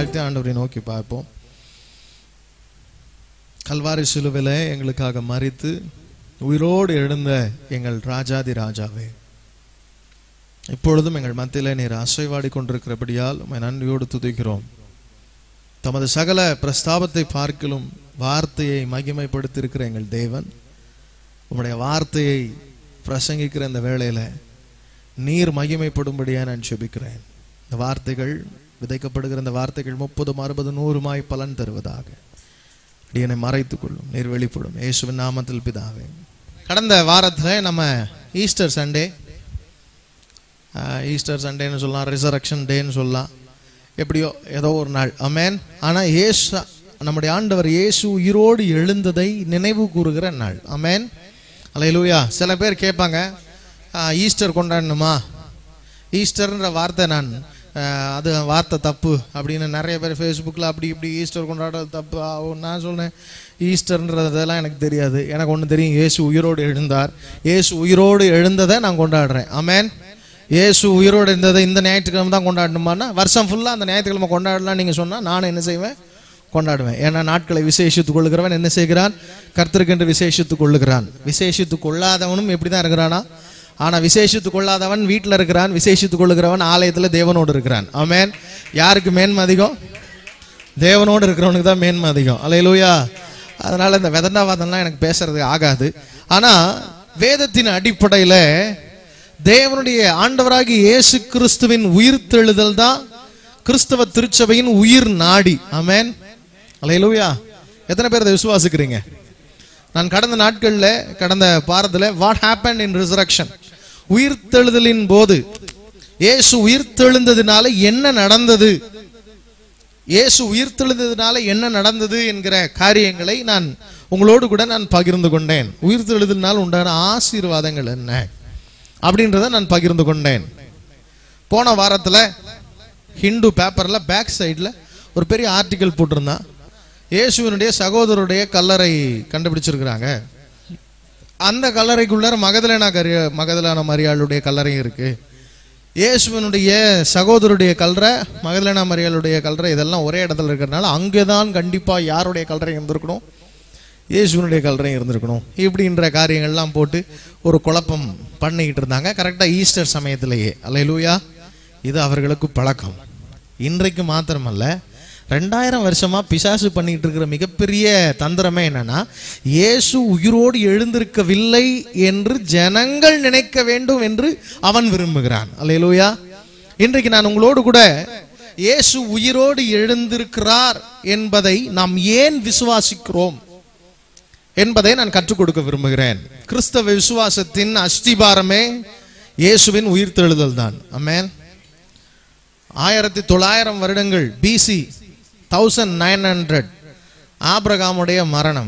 தாழ்த்தி ஆண்டவரை நோக்கி பார்ப்போம் கல்வாரி சிலுவில எங்களுக்காக மறித்து உயிரோடு எழுந்த எங்கள் ராஜாதி ராஜாவே இப்பொழுதும் எங்கள் மத்தியிலே நீர் அசைவாடி கொண்டிருக்கிறபடியால் உம்மை நன்றியோடு துதிக்கிறோம் தமது சகல பிரஸ்தாபத்தை பார்க்கிலும் வார்த்தையை மகிமைப்படுத்தியிருக்கிற எங்கள் தேவன் உம்முடைய வார்த்தையை பிரசங்கிக்கிற இந்த வேளையில நீர் மகிமைப்படும்படியா நான் செபிக்கிறேன் இந்த வார்த்தைகள் விதைக்கப்படுகிற இந்த வார்த்தைகள் முப்பதும் அறுபது நூறுமாய் பலன் தருவதாக அடியனை மறைத்துக் கொள்ளும் நீர் வெளிப்படும் இயேசுவின் நாமத்தில் பிதாவே கடந்த வாரத்துல நம்ம ஈஸ்டர் சண்டே ஈஸ்டர் சண்டேன்னு சொல்லலாம் ரிசரக்ஷன் டேன்னு சொல்லலாம் எப்படியோ ஏதோ ஒரு நாள் அமேன் ஆனால் இயேசு நம்முடைய ஆண்டவர் இயேசு உயிரோடு எழுந்ததை நினைவு கூறுகிற நாள் அமேன் அலையிலூயா சில பேர் கேட்பாங்க "ஆ, ஈஸ்டர் கொண்டாடணுமா ஈஸ்டர்ன்ற வார்த்தை நான் அஹ், அது வார்த்தை தப்பு அப்படின்னு நிறைய பேர் ஃபேஸ்புக்கில் அப்படி இப்படி ஈஸ்டர் கொண்டாடுறது தப்பு ஆ, ஓ, நான் சொல்றேன் ஈஸ்டர்ன்றதெல்லாம் எனக்கு தெரியாது எனக்கு ஒன்று தெரியும் இயேசு உயிரோடு எழுந்தார் இயேசு உயிரோடு எழுந்ததை நான் கொண்டாடுறேன் ஆமென் இயேசு உயிரோடு இருந்ததை இந்த ஞாயிற்றுக்கிழமை தான் கொண்டாடணுமான்னா வருஷம் ஃபுல்லாக அந்த ஞாயிற்றுக்கிழமை கொண்டாடலாம் நீங்கள் சொன்னால் நானும் என்ன செய்வேன் கொண்டாடுவேன் ஏன்னா நாட்களை விசேஷித்துக் கொள்ளுகிறவன் என்ன செய்கிறான் கர்த்தருக்கென்று விசேஷித்துக் கொள்ளுகிறான் விசேஷித்துக் கொள்ளாதவனும் எப்படி தான் இருக்கிறானா ஆனா விசேஷித்துக் கொள்ளாதவன் வீட்டில் இருக்கிறான் விசேஷித்துக் கொள்ளுகிறவன் ஆலயத்துல தேவனோடு இருக்கிறான் ஆமென் யாருக்கு மேன்மை அதிகம் தேவனோடு இருக்கிறவனுக்கு தான் மேன்மை அதிகம் அலையிலூயா அதனால இந்த வெதண்டாவாதம்லாம் எனக்கு பேசுறதுக்கு ஆகாது ஆனா வேதத்தின் அடிப்படையில தேவனுடைய ஆண்டவராகிய இயேசு கிறிஸ்துவின் உயிர்த்தெழுதல் தான் கிறிஸ்தவ திருச்சபையின் உயிர் நாடி ஆமென் அலையிலூயா எத்தனை பேர் இதை விசுவாசிக்கிறீங்க நான் கடந்த நாட்கள்ல கடந்த பாரத்துல வாட் ஹேப்பன் இன் ரிசரக்ஷன் உயிர்த்தெழுதலின் போது இயேசு உயிர்த்தெழுந்ததினால என்ன நடந்தது இயேசு உயிர்த்தெழுந்ததினால என்ன நடந்தது என்கிற காரியங்களை நான் உங்களோடு கூட நான் பகிர்ந்து கொண்டேன் உயிர்த்தெழுதலினால் உண்டான ஆசீர்வாதங்கள் என்ன அப்படின்றத நான் பகிர்ந்து கொண்டேன் போன வாரத்துல ஹிந்து பேப்பர்ல பேக் சைடுல ஒரு பெரிய ஆர்டிக்கல் போட்டிருந்தான் இயேசுவினுடைய சகோதரருடைய கல்லறை கண்டுபிடிச்சிருக்கிறாங்க அந்த கல்லறைக்குள்ளார மகதலேனா கரிய மகதலேனா மரியாளுடைய கல்லறை இருக்கு இயேசுவினுடைய சகோதரருடைய கல்லறை மகதலேனா மரியாளுடைய கல்லறை இதெல்லாம் ஒரே இடத்துல இருக்கிறதுனால அங்கே தான் கண்டிப்பா யாருடைய கல்லறை இருந்திருக்கணும் இயேசுவினுடைய கல்லறை இருந்திருக்கணும் இப்படின்ற காரியங்கள்லாம் போட்டு ஒரு குழப்பம் பண்ணிக்கிட்டு இருந்தாங்க கரெக்டாக ஈஸ்டர் சமயத்திலேயே அல்லையிலூயா இது அவர்களுக்கு பழக்கம் இன்றைக்கு மாத்திரமல்ல ரெண்டாயிரம் வருஷமா பிசாசு பண்ணிட்டு இருக்கிற மிகப்பெரிய தந்திரமே என்னன்னா இயேசு உயிரோடு எழுந்திருக்கவில்லை என்று ஜனங்கள் நினைக்க வேண்டும் என்று அவன் விரும்புகிறான் அல்லேலூயா இன்றைக்கு நான் உங்களோடு கூட இயேசு உயிரோடு எழுந்திருக்கிறார் என்பதை நாம் ஏன் விசுவாசிக்கிறோம் என்பதை நான் கற்றுக் கொடுக்க விரும்புகிறேன் கிறிஸ்தவ விசுவாசத்தின் அஸ்திபாரமே இயேசுவின் உயிர்த்தெழுதல் தான் அமேன் ஆயிரத்தி தொள்ளாயிரம் வருடங்கள் பிசி தௌசண்ட் நைன் ஹண்ட்ரட் ஆபிரகாமுடைய மரணம்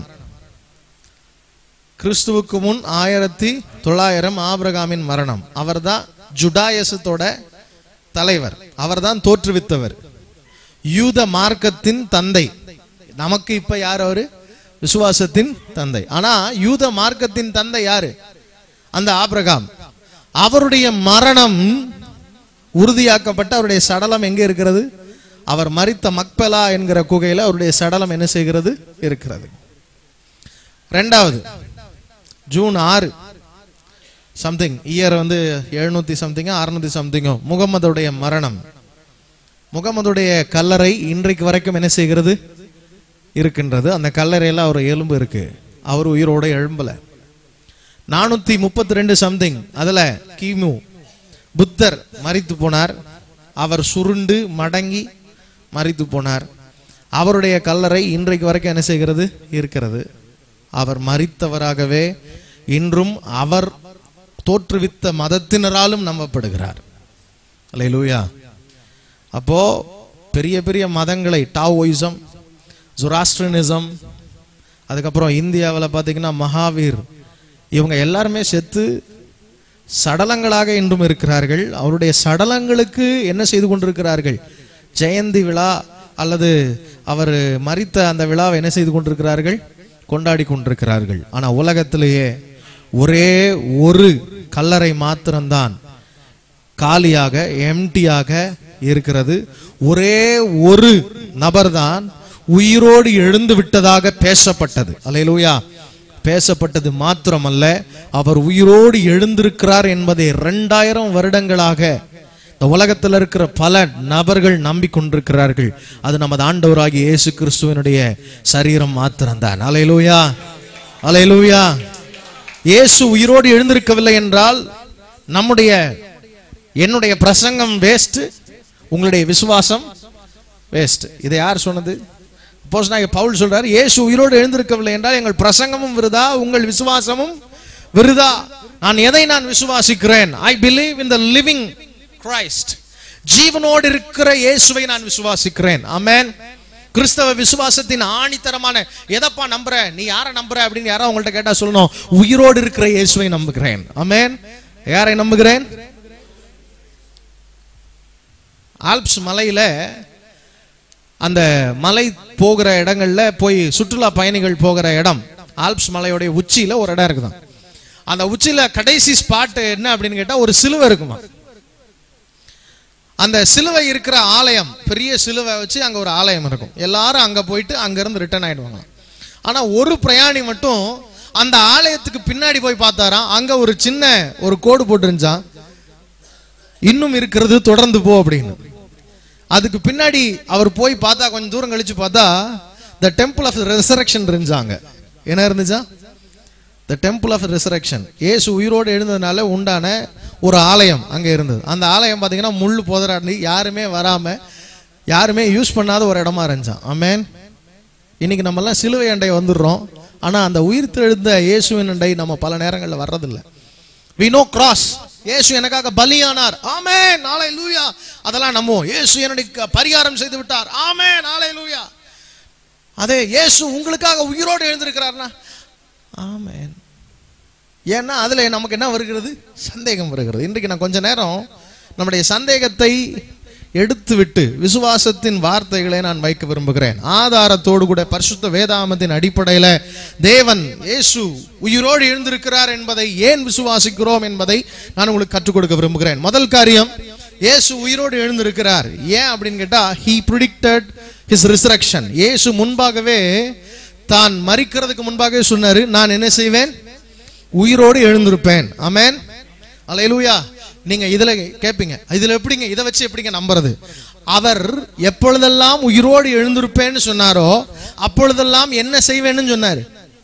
கிறிஸ்துவுக்கு முன் ஆயிரத்தி தொள்ளாயிரம் ஆபிரகாமின் மரணம் அவர்தான் ஜுடாயசத்தோட தலைவர் அவர்தான் தோற்றுவித்தவர் யூத மார்க்கத்தின் தந்தை நமக்கு இப்ப யார் அவரு விசுவாசத்தின் தந்தை ஆனா யூத மார்க்கத்தின் தந்தை யாரு அந்த ஆபிரகாம் அவருடைய மரணம் உறுதியாக்கப்பட்ட அவருடைய சடலம் எங்க இருக்கிறது அவர் மரித்த மக்பலா என்கிற குகையில அவருடைய சடலம் என்ன செய்கிறது இருக்கிறது ரெண்டாவது ஜூன் ஆறு சம்திங் இயர் வந்து எழுநூத்தி சம்திங்கோ அறுநூத்தி சம்திங்கோ முகமதுடைய மரணம் முகமதுடைய கல்லறை இன்றைக்கு வரைக்கும் என்ன செய்கிறது இருக்கின்றது அந்த கல்லறையில அவர் எலும்பு இருக்கு அவர் உயிரோட எழும்பல நானூத்தி முப்பத்தி ரெண்டு சம்திங் அதுல கிமு புத்தர் மரித்து போனார் அவர் சுருண்டு மடங்கி மரித்து போனார் அவருடைய கல்லறை இன்றைக்கு வரைக்கும் என்ன செய்கிறது இருக்கிறது அவர் மரித்தவராகவே இன்றும் அவர் தோற்றுவித்த மதத்தினராலும் நம்பப்படுகிறார் அல்லேலூயா அப்போ பெரிய பெரிய மதங்களை டாவோயிசம் ஜுராஸ்ட்ரனிசம் அதுக்கப்புறம் இந்தியாவில் பார்த்தீங்கன்னா மகாவீர் இவங்க எல்லாருமே செத்து சடலங்களாக இன்றும் இருக்கிறார்கள் அவருடைய சடலங்களுக்கு என்ன செய்து கொண்டிருக்கிறார்கள் ஜெயந்தி விழா அல்லது அவர் மரித்த அந்த விழாவை என்ன செய்து கொண்டிருக்கிறார்கள் கொண்டாடி கொண்டிருக்கிறார்கள் ஆனா உலகத்திலேயே ஒரே ஒரு கல்லறை மாத்திரம்தான் காலியாக எம்டியாக இருக்கிறது ஒரே ஒரு நபர்தான் உயிரோடு எழுந்து விட்டதாக பேசப்பட்டது அல்லேலூயா பேசப்பட்டது மாத்திரமல்ல அவர் உயிரோடு எழுந்திருக்கிறார் என்பதை இரண்டாயிரம் வருடங்களாக இந்த உலகத்தில் இருக்கிற பல நபர்கள் நம்பிக்கொண்டிருக்கிறார்கள் அது நமது ஆண்டவராகிய இயேசு கிறிஸ்துவனுடைய சரீரம் மாத்திரம்தான் அலையலூயா அலையலூயா இயேசு உயிரோடு எழுந்திருக்கவில்லை என்றால் நம்முடைய என்னுடைய பிரசங்கம் வேஸ்ட் உங்களுடைய விசுவாசம் வேஸ்ட் இதை யார் சொன்னது அப்போஸ் நான் பவுல் சொல்றாரு இயேசு உயிரோடு எழுந்திருக்கவில்லை என்றால் எங்கள் பிரசங்கமும் விருதா உங்கள் விசுவாசமும் விருதா நான் எதை நான் விசுவாசிக்கிறேன் I believe in the living Christ ஜீவனோடு இருக்கிற இயேசுவை நான் விசுவாசிக்கிறேன் ஆமென் கிறிஸ்தவ விசுவாசத்தின் ஆணித்தரமான எதப்பா நம்புற நீ யாரை நம்புற அப்படின்னு யாரோ உங்கள்ட்ட கேட்டா சொல்லணும் உயிரோடு இருக்கிற இயேசுவை நம்புகிறேன் ஆமென் யாரை நம்புகிறேன் ஆல்ப்ஸ் மலையில அந்த மலை போகிற இடங்கள்ல போய் சுற்றுலா பயணிகள் போகிற இடம் ஆல்ப்ஸ் மலையோடைய உச்சியில ஒரு இடம் இருக்குதாம் அந்த உச்சியில கடைசி ஸ்பாட் என்ன அப்படின்னு கேட்டா ஒரு சிலுவை இருக்குமா அந்த சிலுவை இருக்கிற ஆலயம் பெரிய சிலுவை வச்சு அங்க ஒரு ஆலயம் இருக்கும் எல்லாரும் அங்க போயிட்டு அங்க இருந்து ரிட்டர்ன் ஆயிடுவாங்க ஆனா ஒரு பிரயாணி மட்டும் அந்த ஆலயத்துக்கு பின்னாடி போய் பார்த்தாராம் அங்க ஒரு சின்ன ஒரு கோடு போட்டுருந்துச்சான் இன்னும் இருக்கிறது தொடர்ந்து போ அப்படின்னு அதுக்கு பின்னாடி அவர் போய் பார்த்தா கொஞ்சம் தூரம் கழிச்சு பார்த்தா த டெம்பிள் ஆஃப் ரெசரக்ஷன் இருந்துச்சாங்க என்ன இருந்துச்சா த டெம்பிள் ஆஃப் ரெசரக்ஷன் இயேசு உயிரோடு எழுந்ததுனால உண்டான ஒரு ஆலயம் அங்கே இருந்தது அந்த ஆலயம் பார்த்தீங்கன்னா முள் புதராண்டி யாருமே வராம யாருமே யூஸ் பண்ணாத ஒரு இடமா இருந்துச்சான் ஆமென் இன்னைக்கு நம்ம எல்லாம் சிலுவை அண்டை வந்துடுறோம் ஆனா அந்த உயிர் தெழுந்த இயேசுவின் அண்டை நம்ம பல நேரங்களில் வர்றதில்லை வி நோ கிராஸ் இயேசு எனக்காக பலியானார் ஆமே நாளை லூயா அதெல்லாம் நம்புவோம் இயேசு என்னுடைய பரிகாரம் செய்து விட்டார் ஆமே நாளை லூயா அதே இயேசு உங்களுக்காக உயிரோடு எழுந்திருக்கிறார்னா ஆமென் ஏன்னா அதுல நமக்கு என்ன வருகிறது சந்தேகம் வருகிறது இன்றைக்கு நான் கொஞ்ச நேரம் நம்முடைய சந்தேகத்தை எடுத்து விட்டு விசுவாசத்தின் வார்த்தைகளை நான் வைக்க விரும்புகிறேன் ஆதாரத்தோடு கூட பரிசுத்த வேதாமத்தின் அடிப்படையில தேவன் இயேசு உயிரோடு எழுந்திருக்கிறார் என்பதை ஏன் விசுவாசிக்கிறோம் என்பதை நான் உங்களுக்கு கற்றுக் கொடுக்க விரும்புகிறேன் முதல் காரியம் இயேசு உயிரோடு எழுந்திருக்கிறார் ஏன் அப்படின்னு கேட்டா he predicted his resurrection இயேசு முன்பாகவே தான் மரிக்கிறதுக்கு முன்பாகவே சொன்னாரு நான் என்ன செய்வேன் உயிரோடு எழுந்திருப்பேன் ஆமென் அல்லேலூயா நீங்க இதுல கேட்பீங்க இதுல எப்படிங்க இதை வச்சு எப்படிங்க நம்புறது அவர் எப்பொழுதெல்லாம் உயிரோடு எழுந்திருப்பேன்னு சொன்னாரோ அப்பொழுதெல்லாம் என்ன செய்வேன்னு சொன்னாரு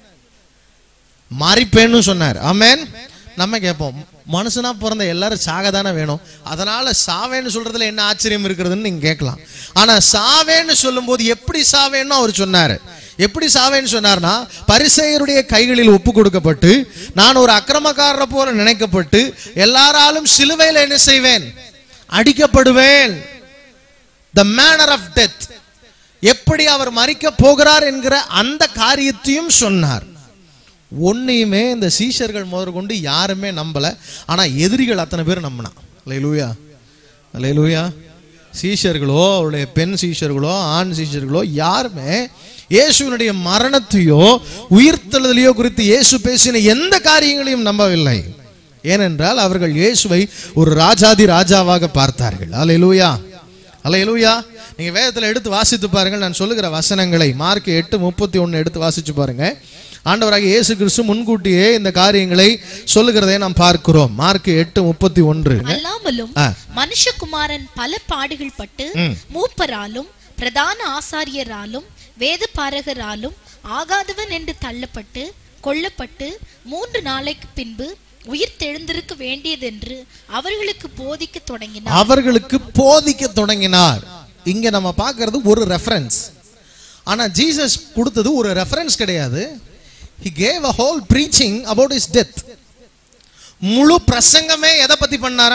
மறிப்பேன்னு சொன்னார் ஆமென் நம்ம கேட்போம் மனுஷனா பிறந்த எல்லாரும் சாக தானே வேணும் அதனால சாவேன்னு சொல்றதுல என்ன ஆச்சரியம் இருக்கிறதுன்னு நீங்க கேட்கலாம் ஆனா சாவேன்னு சொல்லும்போது எப்படி சாவேன்னு அவர் சொன்னாரு எப்படி சாவேன்னு சொன்னார்னா பரிசெயருடைய கைகளில் ஒப்பு கொடுக்கப்பட்டு நான் ஒரு அக்கிரமக்காரரை போல நினைக்கப்பட்டு எல்லாராலும் சிலுவையில் என்ன செய்வேன் அடிக்கப்படுவேன் த மேனர் ஆஃப் டெத் எப்படி அவர் மறிக்க போகிறார் என்கிற அந்த காரியத்தையும் சொன்னார் ஒன்னையுமே இந்த சீஷர்கள் முதற்கொண்டு யாருமே நம்பல ஆனா எதிரிகள் அத்தனை பேர் நம்பினா லேலூயா லேலூயா சீஷர்களோ அவருடைய பெண் சீஷர்களோ ஆண் சீஷர்களோ யாருமே இயேசுவினுடைய மரணத்தையோ உயிர்த்தெழுதலையோ குறித்து இயேசு பேசின எந்த காரியங்களையும் நம்பவில்லை ஏனென்றால் அவர்கள் இயேசுவை ஒரு ராஜாதி ராஜாவாக பார்த்தார்கள் அல்லேலூயா அல்லேலூயா நீங்க வேதத்துல எடுத்து வாசித்து பாருங்கள் நான் சொல்லுகிற வசனங்களை மார்க் எட்டு முப்பத்தி ஒன்னு எடுத்து வாசிச்சு பாருங்க ஆண்டவராக இயேசு கிறிஸ்து முன்கூட்டியே இந்த காரியங்களை சொல்லுகிறதை நாம் பார்க்கிறோம் மார்க் எட்டு முப்பத்தி ஒன்று அல்லாமலும் ஆ. மனுஷகுமாரன் பல பாடுகள் பட்டு ம். மூப்பராலும் பிரதான ஆசாரியராலும் வேதபாரகராலும் ஆகாதவன் என்று தள்ளப்பட்டு கொல்லப்பட்டு மூன்று நாளைக்கு பின்பு உயிர் தெழுந்திருக்க வேண்டியதென்று அவர்களுக்கு போதிக்க தொடங்கினார் அவர்களுக்கு போதிக்க தொடங்கினார் இங்க நம்ம பார்க்கிறது ஒரு ரெஃபரன்ஸ் ஆனா ஜீசஸ் கொடுத்தது ஒரு ரெஃபரன்ஸ் கிடையாது he gave a whole preaching about his death முழு பிரசங்கமே எதை பத்தி பண்ணாரா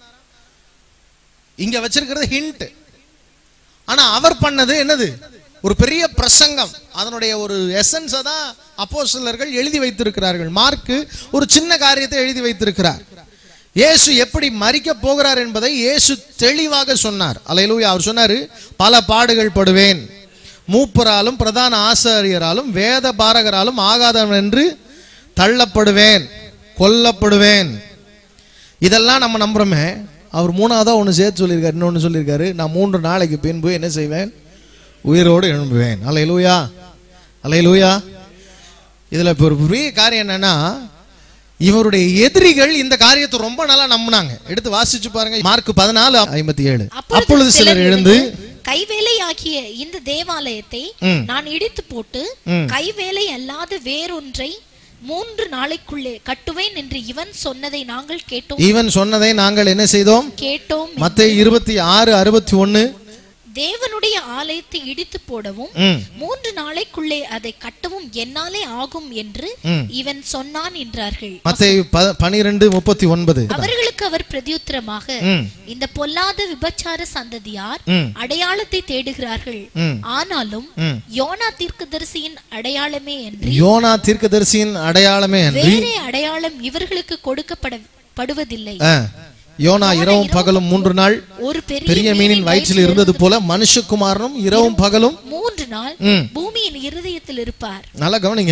இங்க வச்சிருக்கிறது ஹிண்ட் ஆனா அவர் பண்ணது என்னது ஒரு பெரிய பிரசங்கம் அதனுடைய ஒரு எசன்ஸை தான் அப்போஸ்தலர்கள் எழுதி வைத்திருக்கிறார்கள் மார்க்கு ஒரு சின்ன காரியத்தை எழுதி வைத்திருக்கிறார் இயேசு எப்படி மறிக்க போகிறார் என்பதை இயேசு தெளிவாக சொன்னார் அல்லேலூயா அவர் சொன்னாரு பல பாடுகள் படுவேன் மூப்பராலும் பிரதான ஆசாரியராலும் வேத பாரகராலும் ஆகாதவன் என்று தள்ளப்படுவேன் கொல்லப்படுவேன் இதெல்லாம் நம்ம நம்புறோமே அவர் மூணாவதா ஒன்று சேர்த்து சொல்லியிருக்காரு இன்னொன்று சொல்லியிருக்காரு நான் மூன்று நாளைக்கு பின்பு என்ன செய்வேன் உயிரோடு எழும்புவேன் அலையலூயா அலையலூயா இதுல இப்போ ஒரு பெரிய காரியம் என்னன்னா இவருடைய எதிரிகள் இந்த காரியத்தை ரொம்ப நாளா நம்பினாங்க எடுத்து வாசிச்சு பாருங்க மார்க் பதினாலு ஐம்பத்தி ஏழு அப்பொழுது சிலர் எழுந்து கைவேலையாகிய இந்த தேவாலயத்தை ம். நான் இடித்து போட்டு ம். கைவேலை அல்லாத வேறொன்றை மூன்று நாளைக்குள்ளே கட்டுவேன் என்று இவன் சொன்னதை நாங்கள் கேட்டோம் இவன் சொன்னதை நாங்கள் என்ன செய்தோம் கேட்டோம் மத்தேயு இருபத்தி ஆறு அறுபத்தி ஒன்னு தேவனுடைய ஆலயத்தை இடித்து போடவும் ம் மூன்று நாளைக்குள்ளே அதை கட்டவும் என்னாலே ஆகும் என்று ம். இவன் சொன்னான் என்றார்கள் மத்தேயு ப- பனிரெண்டு முப்பத்தி ஒன்பது அவர்களுக்கு அவர் பிரதியுத்தரமாக ம் இந்த பொல்லாத விபச்சார சந்ததியார் ம் அடையாளத்தை தேடுகிறார்கள் ம் ஆனாலும் ம். யோனா தீர்க்கதரிசியின் அடையாளமே என்று யோனா தீர்க்கதரிசியின் அடையாளமே அன்றி வேறே அடையாளம் இவர்களுக்கு கொடுக்கப்பட படுவதில்லை ஆ, யோனா இரவும் பகலும் மூன்று நாள் ஒரு பெரிய பெரிய மீனின் வயிற்றில் இருந்தது போல மனுஷகுமாரனும் இரவும் பகலும் மூன்று நாள் ம். பூமியின் இருதயத்தில் இருப்பார் நல்லா கவனிங்க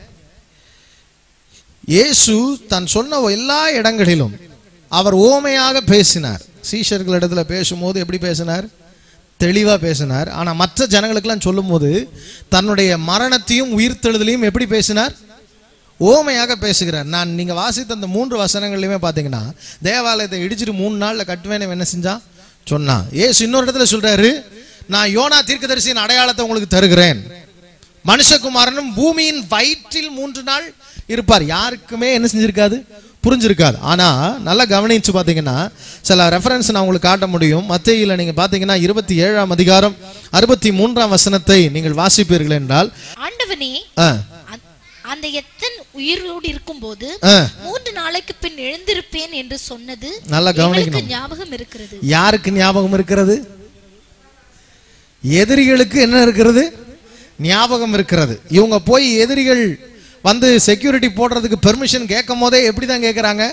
இயேசு தான் சொன்ன எல்லா இடங்களிலும் அவர் ஓமையாக பேசினார் சீஷர்களிடத்துல பேசும்போது எப்படி பேசினார் தெளிவா பேசினார் ஆனா மற்ற ஜனங்களுக்கெல்லாம் சொல்லும்போது தன்னுடைய மரணத்தையும் உயிர்த்தெழுதலையும் எப்படி பேசினார் ஓமையாக பேசுகிறார் நான் நீங்க வாசித்த அந்த மூன்று வசனங்கள்லையுமே பாத்தீங்கன்னா தேவாலயத்தை இடிச்சிட்டு மூணு நாள்ல கட்டுவேன் என்ன செஞ்சான் சொன்னான் ஏசு இன்னொரு இடத்துல சொல்றாரு நான் யோனா தீர்க்கதரிசியின் அடையாளத்தை உங்களுக்கு தருகிறேன் மனுஷகுமாரனும் பூமியின் வயிற்றில் மூன்று நாள் இருப்பார் யாருக்குமே என்ன செஞ்சிருக்காது புரிஞ்சிருக்காது ஆனா நல்லா கவனிச்சு பாத்தீங்கன்னா சில ரெஃபரன்ஸ் நான் உங்களுக்கு காட்ட முடியும் மத்தேயில நீங்க பாத்தீங்கன்னா இருபத்தி ஏழாம் அதிகாரம் அறுபத்தி மூன்றாம் வசனத்தை நீங்கள் வாசிப்பீர்கள் என்றால் ஆண்டவனே ஆ, அந்த- அந்த எத்தன் உயிரோடு இருக்கும்போது ஆ, மூன்று நாளைக்கு பின் எழுந்திருப்பேன் என்று சொன்னது நல்லா எங்களுக்கு கவனிக்கணும் ஞாபகம் இருக்கிறது யாருக்கு ஞாபகம் இருக்கிறது எதிரிகளுக்கு என்ன இருக்கிறது ஞாபகம் இருக்கிறது இவங்க போய் எதிரிகள் வந்து செக்யூரிட்டி போடுறதுக்கு பெர்மிஷன் கேட்கும் போதே எப்படி தான் கேட்குறாங்க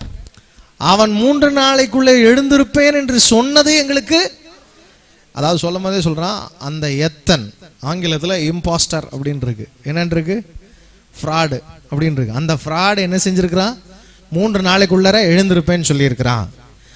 அவன் மூன்று நாளைக்குள்ளே எழுந்திருப்பேன் என்று சொன்னது எங்களுக்கு அதாவது சொல்லும் போதே சொல்றான் அந்த எத்தன் ஆங்கிலத்தில் இம்பாஸ்டர் அப்படின்னு இருக்கு என்னன்னு இருக்கு ஃப்ராடு அப்படின்னு இருக்கு அந்த ஃப்ராடு என்ன செஞ்சிருக்கிறான் மூன்று நாளைக்குள்ளர எழுந்திருப்பேன்னு சொல்லியிருக்கிறான்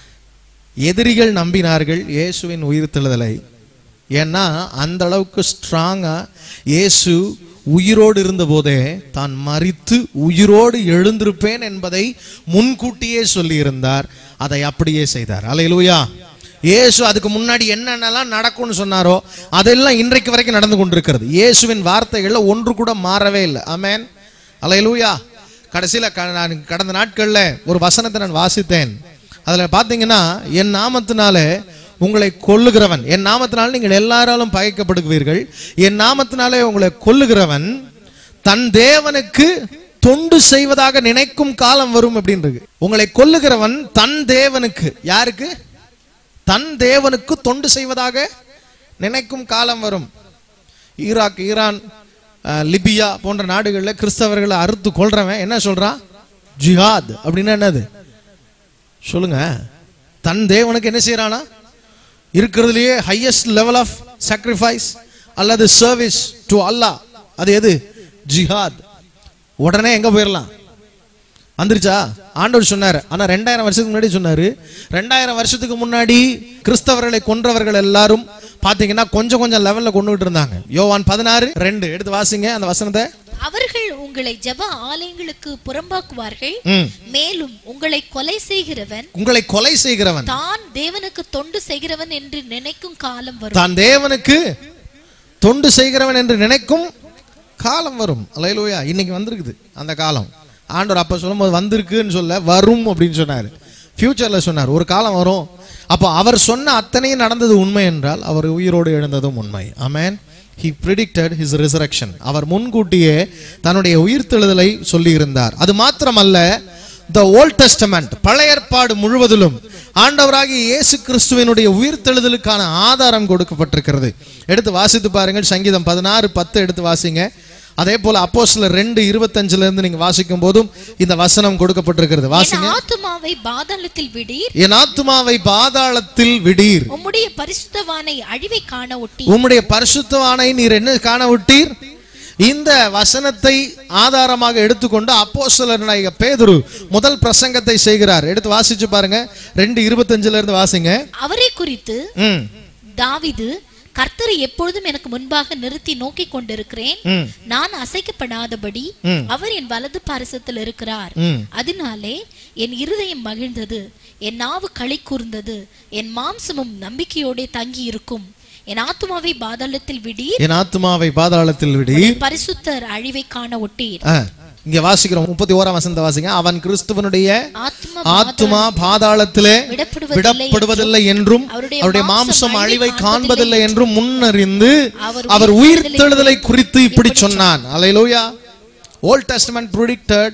எதிரிகள் நம்பினார்கள் இயேசுவின் உயிர்த்தெழுதலை ஏன்னா அந்த அளவுக்கு ஸ்ட்ராங்கா இயேசு உயிரோடு இருந்தபோதே தான் மரித்து உயிரோடு எழுந்திருப்பேன் என்பதை முன்கூட்டியே சொல்லியிருந்தார் அதை அப்படியே செய்தார் அலையிலூயா இயேசு அதுக்கு முன்னாடி என்னென்னலாம் நடக்கும்னு சொன்னாரோ அதெல்லாம் இன்றைக்கு வரைக்கும் நடந்து கொண்டிருக்கிறது இயேசுவின் வார்த்தைகள்ல ஒன்று கூட மாறவே இல்லை ஆமென் அலையிலூயா கடைசியில க- நான் கடந்த நாட்கள்ல ஒரு வசனத்தை நான் வாசித்தேன் அதுல பாத்தீங்கன்னா என் நாமத்தினாலே உங்களை கொல்லுகிறவன் என் நாமத்தினால நீங்கள் எல்லாராலும் பகைக்கப்படுவீர்கள் என் நாமத்தினாலே உங்களை கொல்லுகிறவன் தன் தேவனுக்கு தொண்டு செய்வதாக நினைக்கும் காலம் வரும் அப்படின்றது உங்களை கொல்லுகிறவன் தன் தேவனுக்கு யாருக்கு தன் தேவனுக்கு தொண்டு செய்வதாக நினைக்கும் காலம் வரும் ஈராக் ஈரான் அஹ், லிபியா போன்ற நாடுகளில் கிறிஸ்தவர்களை அறுத்து கொல்றவன் என்ன சொல்றான் ஜிஹாத் அப்படின்னா என்னது சொல்லுங்க தன் தேவனுக்கு என்ன செய்யறானா இருக்கிறதுலயே ஹையஸ்ட் லெவல் ஆஃப் sacrifice அல்லது சர்வீஸ் டு அல்லாஹ் அது எது ஜிஹாத் உடனே எங்க போயிடலாம் வந்துருச்சா ஆண்டவர் சொன்னார் ஆனா ரெண்டாயிரம் வருஷத்துக்கு முன்னாடி சொன்னாரு ரெண்டாயிரம் வருஷத்துக்கு முன்னாடி கிறிஸ்தவர்களை கொன்றவர்கள் எல்லாரும் பாத்தீங்கன்னா கொஞ்சம் கொஞ்சம் லெவல்ல கொண்டுகிட்டு இருந்தாங்க யோவான் பதினாறு ரெண்டு எடுத்து வாசிங்க அந்த வசனத்தை அவர்கள் உங்களை ஜெப ஆலயங்களுக்கு புறம்பாக்குவார்கள் ம். மேலும் உங்களை கொலை செய்கிறவன் உங்களை கொலை செய்கிறவன் தான் தேவனுக்கு தொண்டு செய்கிறவன் என்று நினைக்கும் காலம் வரும் தான் தேவனுக்கு தொண்டு செய்கிறவன் என்று நினைக்கும் காலம் வரும் அலையலூயா இன்னைக்கு வந்திருக்குது அந்த காலம் ஆண்டவர் அப்ப சொல்லும்போது வந்திருக்குன்னு சொல்ல வரும் அப்படின்னு சொன்னார் ஃபியூச்சர்ல சொன்னார் ஒரு காலம் வரும் அப்போ அவர் சொன்ன அத்தனையும் நடந்தது உண்மை என்றால் அவர் உயிரோடு எழுந்ததும் உண்மை ஆமென் he predicted his resurrection அவர் முன்கூட்டியே தன்னுடைய உயிர்த்தெழுதலை சொல்லியிருந்தார் அது மாத்திரமல்ல த ஓல்ட் டெஸ்டமெண்ட் பழைய ஏற்பாடு முழுவதிலும் ஆண்டவராகிய இயேசு கிறிஸ்துவினுடைய உயிர்த்தெழுதலுக்கான ஆதாரம் கொடுக்கப்பட்டிருக்கிறது எடுத்து வாசித்து பாருங்கள் சங்கீதம் பதினாறு பத்து எடுத்து வாசிங்க அதே போல அப்போஸ்தலர் ரெண்டு இருபத்தஞ்சுல இருந்து நீங்க வாசிக்கும் போதும் இந்த வசனம் கொடுக்கப்பட்டிருக்கிறது என் வாசிங்க ஆத்துமாவை பாதாளத்தில் விடீர் என் ஆத்துமாவை பாதாளத்தில் விடீர் உம்முடைய பரிசுத்தவானை அழிவை காண ஒட்டி உம்முடைய பரிசுத்தவானை நீர் என்ன காண விட்டீர் இந்த வசனத்தை ஆதாரமாக எடுத்துக்கொண்டு அப்போஸ்தலனாகிய பேதுரு முதல் பிரசங்கத்தை செய்கிறார் எடுத்து வாசிச்சு பாருங்க ரெண்டு இருபத்தஞ்சுல இருந்து வாசிங்க அவரை குறித்து ம் தாவிது கர்த்தரை எப்பொழுதும் எனக்கு முன்பாக நிறுத்தி நோக்கி கொண்டிருக்கிறேன் ம் நான் அசைக்கப்படாதபடி ம். அவர் என் வலது பாரசத்தில் இருக்கிறார் ம் அதனாலே என் இருதயம் மகிழ்ந்தது என் நாவு களி கூர்ந்தது என் மாம்சமும் நம்பிக்கையோடே தங்கி இருக்கும் என் ஆத்துமாவை பாதாளத்தில் விடீர் என் ஆத்மாவை பாதாளத்தில் விடி என் பரிசுத்தர் அழிவை காண ஒட்டீர் ஆ, இங்க வாசிக்கிறோம் முப்பத்தி ஓராம் வசந்த வாசிங்க அவன் கிறிஸ்துவனுடைய ஆத்மா ஆத்துமா பாதாளத்திலே விடப்படுவதில்லை விடப்படுவதில்லை என்றும் அவருடைய அவருடைய மாம்சம் மாம்சம் அழிவை அழிவை காண்பதில்லை என்றும் முன்னறிந்து அவர் அவர் உயிர்த்தெழுதலை உயிர்த்தெழுதலை குறித்து இப்படி சொன்னான் hallelujah old testament predicted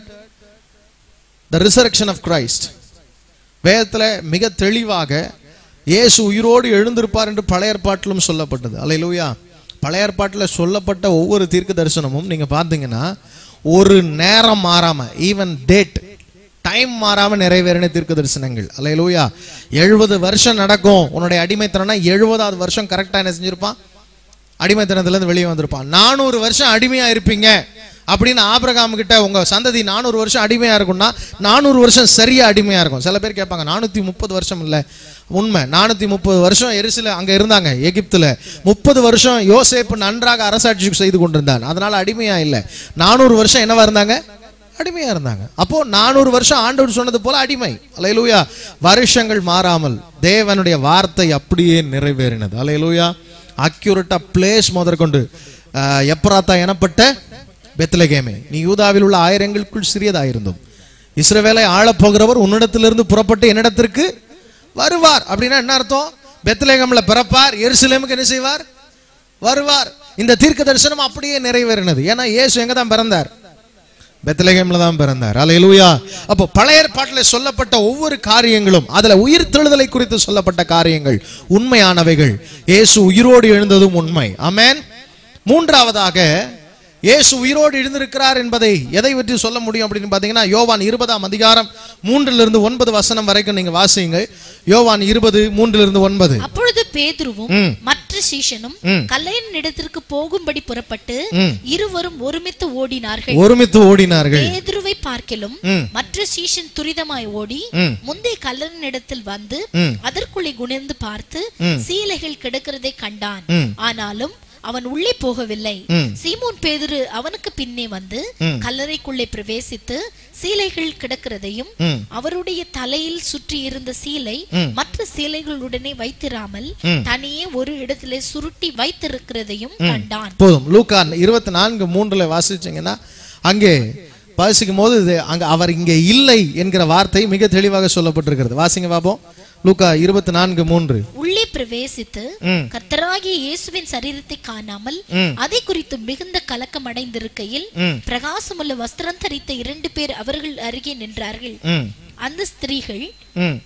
the resurrection of Christ வேதத்துல மிக தெளிவாக இயேசு உயிரோடு எழுந்திருப்பார் என்று பழைய ஏற்பாட்டிலும் சொல்லப்பட்டது அல்லேலூயா பழைய ஏற்பாட்டில் சொல்லப்பட்ட ஒவ்வொரு தீர்க்க தரிசனமும் நீங்க பார்த்தீங்கன்னா ஒரு நேரம் மாறாம ஈவன் டேட் டைம் மாறாம நிறைவேறின தீர்க்க தரிசனங்கள் அல்லேலூயா எழுபது வருஷம் நடக்கும் உன்னுடைய அடிமைத்தனம்னா எழுபதாவது வருஷம் கரெக்டா என்ன செஞ்சிருப்பான் அடிமைத்தனத்துல இருந்து வெளியே வந்திருப்பான் நானூறு வருஷம் அடிமையா இருப்பீங்க அப்படின்னு ஆபிரகாம் கிட்ட உங்க சந்ததி நானூறு வருஷம் அடிமையா இருக்கும்னா நானூறு வருஷம் சரியா அடிமையா இருக்கும் சில பேர் கேட்பாங்க நானூத்தி முப்பது வருஷம் இல்ல உண்மை நானூத்தி முப்பது வருஷம் எரிசில அங்க இருந்தாங்க எகிப்துல முப்பது வருஷம் யோசேப்பு நன்றாக அரசாட்சி செய்து கொண்டிருந்தான் அதனால அடிமையா இல்ல நானூறு வருஷம் என்னவா இருந்தாங்க அடிமையா இருந்தாங்க அப்போ நானூறு வருஷம் ஆண்டவர் சொன்னது போல அடிமை அலையலூயா வருஷங்கள் மாறாமல் தேவனுடைய வார்த்தை அப்படியே நிறைவேறினது அலையலூயா அக்யூரட்டா பிளேஸ் முதற்கொண்டு ஆஹ், எப்ராத்தா எனப்பட்ட பெத்லகேமே நீ யூதாவில் உள்ள ஆயிரங்களுக்குள் சிறியதாயிருந்தும் இஸ்ரவேலை ஆளப் போகிறவர் உன்னிடத்திலிருந்து புறப்பட்டு என்னிடத்திற்கு வருவார் அப்படின்னா என்ன அர்த்தம் பெத்லகேம்ல பிறப்பார் எருசலேமுக்கு என்ன செய்வார் வருவார் இந்த தீர்க்க தரிசனம் அப்படியே நிறைவேறினது ஏன்னா இயேசு எங்க தான் பிறந்தார் பெத்லகேம்ல தான் பிறந்தார் அல்லேலூயா அப்போ பழைய ஏற்பாட்டில் சொல்லப்பட்ட ஒவ்வொரு காரியங்களும் அதுல உயிர் தெழுதலை குறித்து சொல்லப்பட்ட காரியங்கள் உண்மையானவைகள் இயேசு உயிரோடு எழுந்ததும் உண்மை ஆமென் மூன்றாவதாக இயேசு உயிரோடு எழுந்திருக்கிறார் என்பதை எதை பற்றி சொல்ல முடியும் அப்படின்னு பார்த்தீங்கன்னா யோவான் இருபதாம் அதிகாரம் மூன்றிலிருந்து ஒன்பது வசனம் வரைக்கும் நீங்க வாசிங்க யோவான் இருபது மூன்றிலிருந்து ஒன்பது அப்பொழுது பேதுருவும் ம். மற்ற சீஷனும் ம். கல்லையின் இடத்திற்கு போகும்படி புறப்பட்டு ம். இருவரும் ஒருமித்து ஓடினார்கள் ஒருமித்து ஓடினார்கள் பேதுருவை பார்க்கிலும் ம். மற்ற சீஷன் துரிதமாய் ஓடி ம். முந்தைய கல்லறின் இடத்தில் வந்து ம். அதற்குள்ளே குனிந்து பார்த்து ம். சீலைகள் கிடக்கிறதை கண்டான் ம். ஆனாலும் அவன் உள்ளே போகவில்லை ம். சீமோன் பேதுரு அவனுக்கு பின்னே வந்து ம். கல்லறைக்குள்ளே பிரவேசித்து சீலைகள் கிடக்கிறதையும் ம். அவருடைய தலையில் சுற்றி இருந்த சீலை ம். மற்ற சீலைகளுடனே வைத்திராமல் ம். தனியே ஒரு இடத்திலே சுருட்டி வைத்திருக்கிறதையும் கண்டான் போதும் லூக்கா இருபத்தி நான்கு மூன்றுல வாசிச்சீங்கன்னா அங்கே வாசிக்கும் போது இது அங்க அவர் இங்கே இல்லை என்கிற வார்த்தை மிக தெளிவாக சொல்லப்பட்டிருக்கிறது வாசிங்க பாப்போம் லூக்கா இருபத்தி நான்கு மூன்று உள்ளே பிரவேசித்து ம். கர்த்தராகிய இயேசுவின் சரீரத்தை காணாமல் ம். அதை குறித்து மிகுந்த கலக்கம் அடைந்திருக்கையில் ம். பிரகாசமுள்ள வஸ்திரம் தரித்த இரண்டு பேர் அவர்கள் அருகே நின்றார்கள் ம், அந்த ஸ்திரீகள் ம்.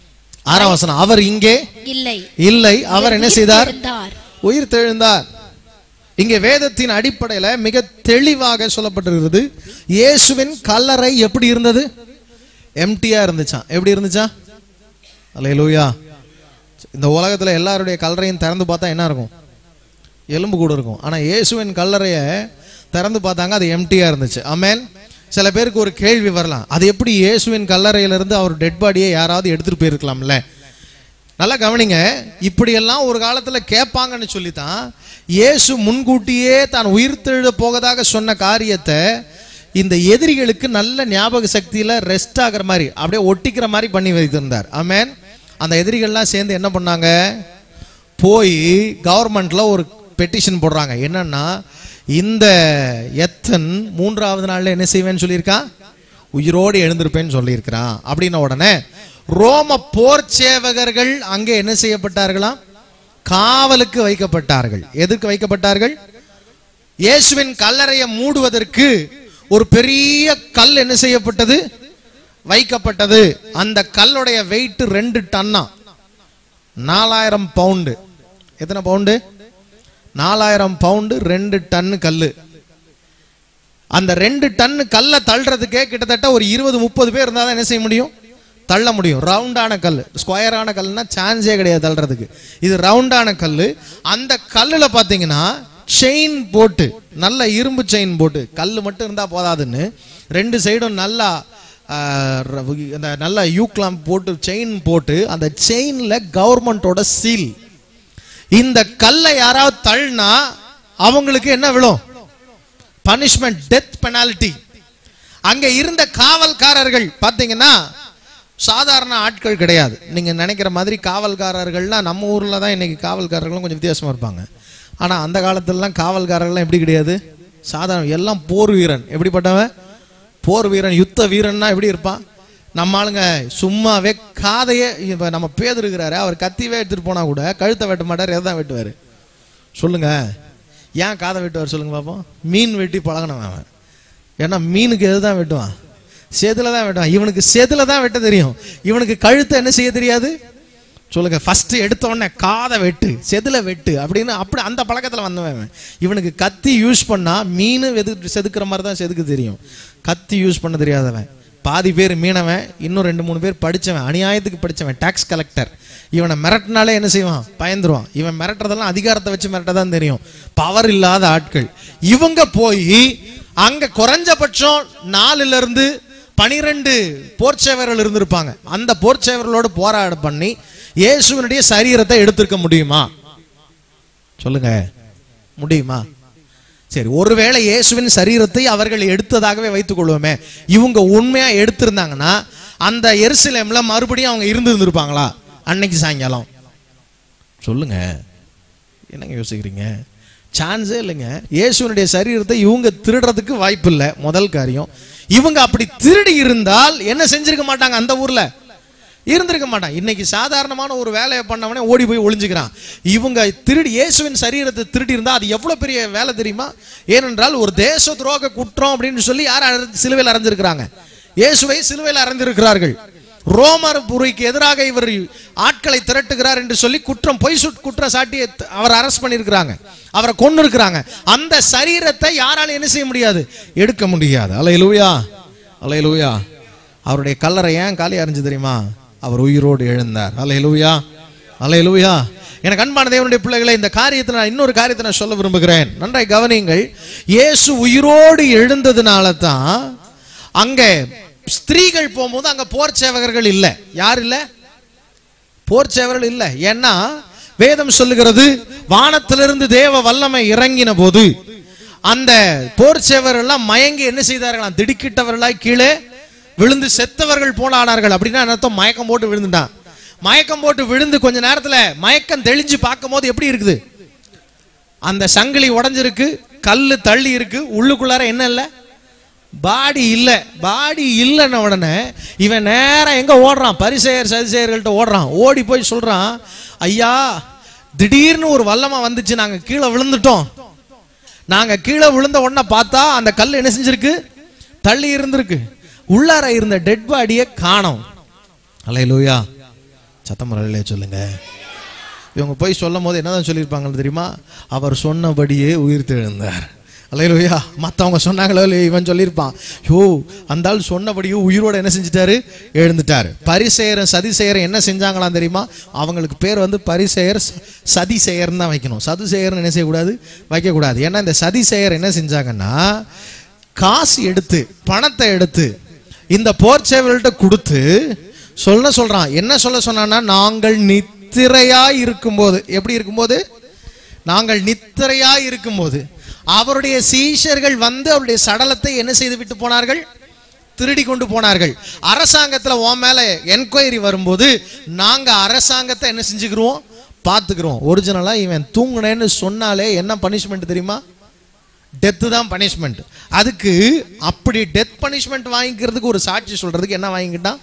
ஆறாம் வசனம் அவர் இங்கே இல்லை இல்லை அவர் என்ன செய்தார் இருந்தார் உயிர் தெழுந்தார் இங்கே வேதத்தின் அடிப்படையில மிக தெளிவாக சொல்லப்பட்டிருக்கிறது இயேசுவின் கல்லறை எப்படி இருந்தது எம்டியா இருந்துச்சாம் எப்படி இருந்துச்சா அல்லேலூயா இந்த உலகத்துல எல்லாருடைய கல்லறையும் திறந்து பார்த்தா என்ன இருக்கும் எலும்பு கூட இருக்கும் ஆனா இயேசுவின் கல்லறையை திறந்து பார்த்தாங்க அது எம்டியா இருந்துச்சு ஆமென் சில பேருக்கு ஒரு கேள்வி வரலாம் அது எப்படி இயேசுவின் கல்லறையிலிருந்து அவர் டெட் பாடியை யாராவது எடுத்துட்டு போயிருக்கலாம்ல நல்லா கவனிங்க இப்படியெல்லாம் ஒரு காலத்துல கேட்பாங்கன்னு சொல்லித்தான் இயேசு முன்கூட்டியே தான் உயிர்த்தெழ போவதாக சொன்ன காரியத்தை இந்த எதிரிகளுக்கு நல்ல ஞாபக சக்தியில ரெஸ்ட் ஆகுற மாதிரி அப்படியே ஒட்டிக்கிற மாதிரி பண்ணி வைத்திருந்தார் ஆமென் அந்த எதிரிகள்லாம் சேர்ந்து என்ன பண்ணாங்க போய் கவர்மெண்ட்ல ஒரு பெட்டிஷன் போடுறாங்க என்னன்னா இந்த எத்தன் மூன்றாவது நாள்ல என்ன செய்வேன்னு சொல்லியிருக்கான் உயிரோடு எழுந்திருப்பேன்னு சொல்லியிருக்கிறான் அப்படின்ன உடனே ரோம போர் சேவகர்கள் அங்கே என்ன செய்யப்பட்டார்களாம் காவலுக்கு வைக்கப்பட்டார்கள் எதற்கு வைக்கப்பட்டார்கள் இயேசுவின் கல்லறையை மூடுவதற்கு ஒரு பெரிய கல் என்ன செய்யப்பட்டது வைக்கப்பட்டது அந்த கல்லுடைய வெயிட் ரெண்டு டன்னா நாலாயிரம் பவுண்டு எத்தனை பவுண்டு நாலாயிரம் பவுண்டு ரெண்டு டன்னு கல்லு அந்த ரெண்டு டன்னு கல்லை தள்ளுறதுக்கே கிட்டத்தட்ட ஒரு இருபது முப்பது பேர் இருந்தால் தான் என்ன செய்ய முடியும் தள்ள முடியும் ரவுண்டான கல் ஸ்கொயரான கல்லுனா சான்ஸே கிடையாது தள்ளுறதுக்கு இது ரவுண்டான கல் அந்த கல்லில் பார்த்தீங்கன்னா செயின் போட்டு நல்ல இரும்பு செயின் போட்டு கல் மட்டும் இருந்தா போதாதுன்னு ரெண்டு சைடும் நல்லா ஆஹ், ர- அந்த நல்ல யூக்லாம் போட்டு செயின் போட்டு அந்த செயின்ல கவர்மெண்டோட சீல் இந்த கல்லை யாராவது தள்ளினா அவங்களுக்கு என்ன விழும் பனிஷ்மெண்ட் டெத் பெனால்டி அங்க இருந்த காவல்காரர்கள் பாத்தீங்கன்னா சாதாரண ஆட்கள் கிடையாது நீங்க நினைக்கிற மாதிரி காவல்காரர்கள்லாம் நம்ம ஊர்ல தான் இன்னைக்கு காவல்காரர்களும் கொஞ்சம் வித்தியாசமா இருப்பாங்க ஆனா அந்த காலத்துலலாம் காவல்காரர்கள்லாம் எப்படி கிடையாது சாதாரண எல்லாம் போர் வீரன் எப்படிப்பட்டவன் போர் வீரன் யுத்த வீரன்னா எப்படி இருப்பான் நம்ம ஆளுங்க சும்மாவே காதையே இப்ப நம்ம பேர் இருக்கிறாரு அவர் கத்திவே எடுத்துட்டு போனா கூட கழுத்தை வெட்ட மாட்டார் எதை தான் வெட்டுவாரு சொல்லுங்க ஏன் காதை வெட்டுவார் சொல்லுங்க பாப்போம் மீன் வெட்டி பழகினவன் அவன் ஏன்னா மீனுக்கு எதுதான் வெட்டுவான் செதுல தான் வெட்டுவான் இவனுக்கு செதுல தான் வெட்ட தெரியும் இவனுக்கு கழுத்தை என்ன செய்ய தெரியாது சொல்லுங்க ஃபர்ஸ்ட் எடுத்த உடனே காதை வெட்டு செதுல வெட்டு அப்படின்னு அப்படி அந்த பழக்கத்துல வந்தவன் இவன். இவனுக்கு கத்தி யூஸ் பண்ணா மீன் வெது செதுக்குற மாதிரி தான் செதுக்க தெரியும் கத்தி யூஸ் பண்ண தெரியாதவன் பாதி பேர் மீனவன் இன்னும் ரெண்டு மூணு பேர் படிச்சவன் அநியாயத்துக்கு படிச்சவன் டாக்ஸ் கலெக்டர் இவனை மிரட்டினாலே என்ன செய்வான் பயந்துருவான் இவன் மிரட்டுறதெல்லாம் அதிகாரத்தை வச்சு மிரட்ட தான் தெரியும் பவர் இல்லாத ஆட்கள் இவங்க போய் அங்க குறைஞ்சபட்சம் நாலுல இருந்து பனிரெண்டு போர்ச்சேவர்கள் இருந்திருப்பாங்க அந்த போர்ச்சேவர்களோட போராட பண்ணி இயேசுவினுடைய சரீரத்தை எடுத்திருக்க முடியுமா சொல்லுங்க முடியுமா சரி ஒருவேளை இயேசுவின் சரீரத்தை அவர்கள் எடுத்ததாகவே வைத்துக் கொள்வோமே இவங்க உண்மையா எடுத்திருந்தாங்கன்னா அந்த எருசலேம்ல மறுபடியும் அவங்க இருந்து இருந்திருப்பாங்களா அன்னைக்கு சாயங்காலம் சொல்லுங்க என்னங்க யோசிக்கிறீங்க சான்ஸே இல்லைங்க இயேசுவினுடைய சரீரத்தை இவங்க திருடுறதுக்கு வாய்ப்பு இல்லை முதல் காரியம் இவங்க அப்படி திருடி இருந்தால் என்ன செஞ்சிருக்க மாட்டாங்க அந்த ஊர்ல இருந்திருக்க மாட்டான் இன்னைக்கு சாதாரணமான ஒரு வேலையை பண்ணவனே ஓடி போய் ஒளிஞ்சுக்கிறான் இவங்க திருடி இயேசுவின் சரீரத்தை திருடி இருந்தா அது எவ்வளவு பெரிய வேலை தெரியுமா ஏனென்றால் ஒரு தேச துரோக குற்றம் அப்படின்னு சொல்லி யார் அறை- சிலுவையில் அறைஞ்சிருக்கிறாங்க இயேசுவை சிலுவையில் அறைந்திருக்கிறார்கள் ரோமர் புரிக்கு எதிராக இவர் ஆட்களை திரட்டுகிறார் என்று சொல்லி குற்றம் பொய் சுட் குற்றம் சாட்டி அவர் அரெஸ்ட் பண்ணியிருக்கிறாங்க அவரை கொண்டு இருக்கிறாங்க அந்த சரீரத்தை யாராலும் என்ன செய்ய முடியாது எடுக்க முடியாது அலையலூயா அலையலூயா அவருடைய கல்லறை ஏன் காலி அறிஞ்சு தெரியுமா அவர் உயிரோடு எழுந்தார் அலையலூயா அலையலூயா எனக்கு அன்பான தேவனுடைய பிள்ளைகளை இந்த காரியத்தை நான் இன்னொரு காரியத்தை நான் சொல்ல விரும்புகிறேன் நன்றாய் கவனியுங்கள் இயேசு உயிரோடு எழுந்ததுனால தான் அங்கே ஸ்திரீகள் போகும்போது அங்க போர் சேவகர்கள் இல்ல யார் இல்ல போர் சேவகர்கள் இல்ல ஏன்னா வேதம் சொல்லுகிறது வானத்திலிருந்து தேவ வல்லமை இறங்கின போது அந்த போர் சேவர்கள் எல்லாம் மயங்கி என்ன செய்தார்களாம் திடுக்கிட்டவர்களாய் கீழே விழுந்து செத்தவர்கள் போல ஆனார்கள் அப்படின்னா என்ன அர்த்தம் மயக்கம் போட்டு விழுந்துட்டான் மயக்கம் போட்டு விழுந்து கொஞ்ச நேரத்துல மயக்கம் தெளிஞ்சு பார்க்கும்போது எப்படி இருக்குது அந்த சங்கிலி உடைஞ்சிருக்கு கல்லு தள்ளி இருக்கு உள்ளுக்குள்ளார என்ன இல்லை பாடி இல்ல பாடி இல்லைன்ன உடனே இவன் நேரா எங்க ஓடுறான் பரிசெயர் சதிசெயர்கள்ட்ட ஓடுறான் ஓடி போய் சொல்றான் ஐயா திடீர்னு ஒரு வல்லமா வந்துச்சு நாங்க கீழே விழுந்துட்டோம் நாங்க கீழே விழுந்த உடனே பார்த்தா அந்த கல் என்ன செஞ்சிருக்கு தள்ளி இருந்திருக்கு உள்ளார இருந்த டெட் பாடியை காணோம் அலையலூயா சத்தம் அலையிலே சொல்லுங்க இவங்க போய் சொல்லும் போது என்னதான் சொல்லியிருப்பாங்கன்னு தெரியுமா அவர் சொன்னபடியே உயிர் தெழுந்தார் அலையிலுயா மற்றவங்க சொன்னாங்களோ இல்லையோ இவன் சொல்லியிருப்பான் யோ அந்த ஆள் சொன்னபடியே உயிரோட என்ன செஞ்சிட்டாரு எழுந்துட்டாரு பரிசெயரும் சதிசெயரும் என்ன செஞ்சாங்களாம் தெரியுமா அவங்களுக்கு பேர் வந்து பரிசெயர் ச- சதிசெயர்னு தான் வைக்கணும் சதுசெயர்னு என்ன செய்யக்கூடாது வைக்கக்கூடாது ஏன்னா இந்த சதிசெயர் என்ன செஞ்சாங்கன்னா காசு எடுத்து பணத்தை எடுத்து இந்த போர்ச்சேவர்கள்ட்ட கொடுத்து சொல்ல சொல்றான் என்ன சொல்ல சொன்னான்னா நாங்கள் நித்திரையா இருக்கும்போது எப்படி இருக்கும்போது நாங்கள் நித்திரையா இருக்கும்போது அவருடைய சீஷர்கள் வந்து அவருடைய சடலத்தை என்ன செய்து விட்டு போனார்கள் திருடி கொண்டு போனார்கள் அரசாங்கத்துல உன் மேல என்கொயரி வரும்போது நாங்க அரசாங்கத்தை என்ன செஞ்சுக்கிறோம் பார்த்துக்கிறோம் ஒரிஜினலா இவன் தூங்குனேன்னு சொன்னாலே என்ன பனிஷ்மெண்ட் தெரியுமா டெத்து தான் பனிஷ்மெண்ட் அதுக்கு அப்படி டெத் பனிஷ்மெண்ட் வாங்கிக்கிறதுக்கு ஒரு சாட்சி சொல்றதுக்கு என்ன வாங்கிக்கிட்டான்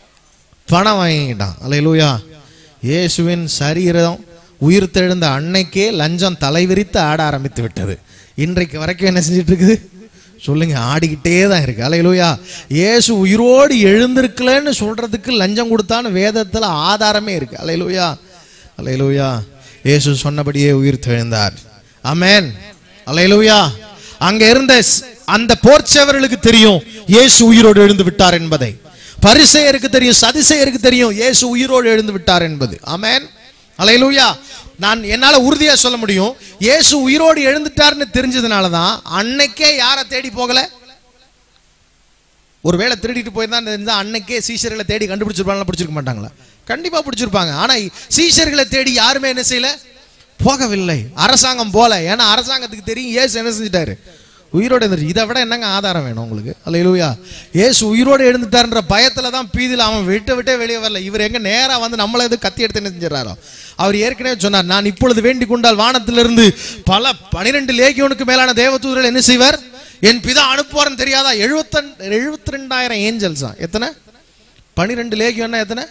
பணம் வாங்கிக்கிட்டான் அல்லேலூயா இயேசுவின் சரீரம் உயிர் தெழுந்த அன்னைக்கே லஞ்சம் தலைவிரித்து ஆட ஆரம்பித்து விட்டது இன்றைக்கு வரைக்கும் என்ன செஞ்சுட்டு இருக்குது சொல்லுங்க ஆடிக்கிட்டே தான் இருக்கு அலையிலூயா இயேசு உயிரோடு எழுந்திருக்கலன்னு சொல்றதுக்கு லஞ்சம் கொடுத்தான்னு வேதத்துல ஆதாரமே இருக்கு அலையிலூயா அலையிலூயா இயேசு சொன்னபடியே உயிர் தெழுந்தார் ஆமென் அலையிலூயா அங்க இருந்த ஸ்- அந்த போர்ச்சவர்களுக்கு தெரியும் இயேசு உயிரோடு எழுந்து விட்டார் என்பதை பரிசெயருக்கு தெரியும் சதிசெயருக்கு தெரியும் இயேசு உயிரோடு எழுந்து விட்டார் என்பது ஆமென் அலையலூயா நான் என்னால உறுதியா சொல்ல முடியும் இயேசு உயிரோடு எழுந்துட்டாருன்னு தெரிஞ்சதுனால தான் அன்னைக்கே யாரை தேடி போகல ஒருவேளை திருடிட்டு போயிருந்தா தெரிஞ்சா அன்னைக்கே சீஷர்களை தேடி கண்டுபிடிச்சிருப்பாங்களா பிடிச்சிருக்க மாட்டாங்களா கண்டிப்பா பிடிச்சிருப்பாங்க ஆனா சீஷர்களை தேடி யாருமே என்ன செய்யல போகவில்லை அரசாங்கம் போல ஏன்னா அரசாங்கத்துக்கு தெரியும் இயேசு என்ன செஞ்சிட்டாரு உயிரோடு எழுந்துட்டு இதை விட என்னங்க ஆதாரம் வேணும் உங்களுக்கு அல்லையிலூயா இயேசு உயிரோடு எழுந்துட்டாருன்ற பயத்துல தான் பீதியில் அவன் விட்டு விட்டே வெளியே வரல இவர் எங்க நேரா வந்து நம்மள எது கத்தி எடுத்து என்ன செஞ்சிடறாரோ அவர் ஏற்கனவே சொன்னார் நான் இப்பொழுது வேண்டிக் கொண்டால் வானத்திலிருந்து பல பனிரெண்டு லேகியோனுக்கு மேலான தேவதூதர்கள் என்ன செய்வார் என் பிதா அனுப்புவார்னு தெரியாதா எழுபத்தன் எழுபத்தி ரெண்டாயிரம் ஏஞ்சல்ஸா எத்தனை பனிரெண்டு லேகியம்னா எத்தனை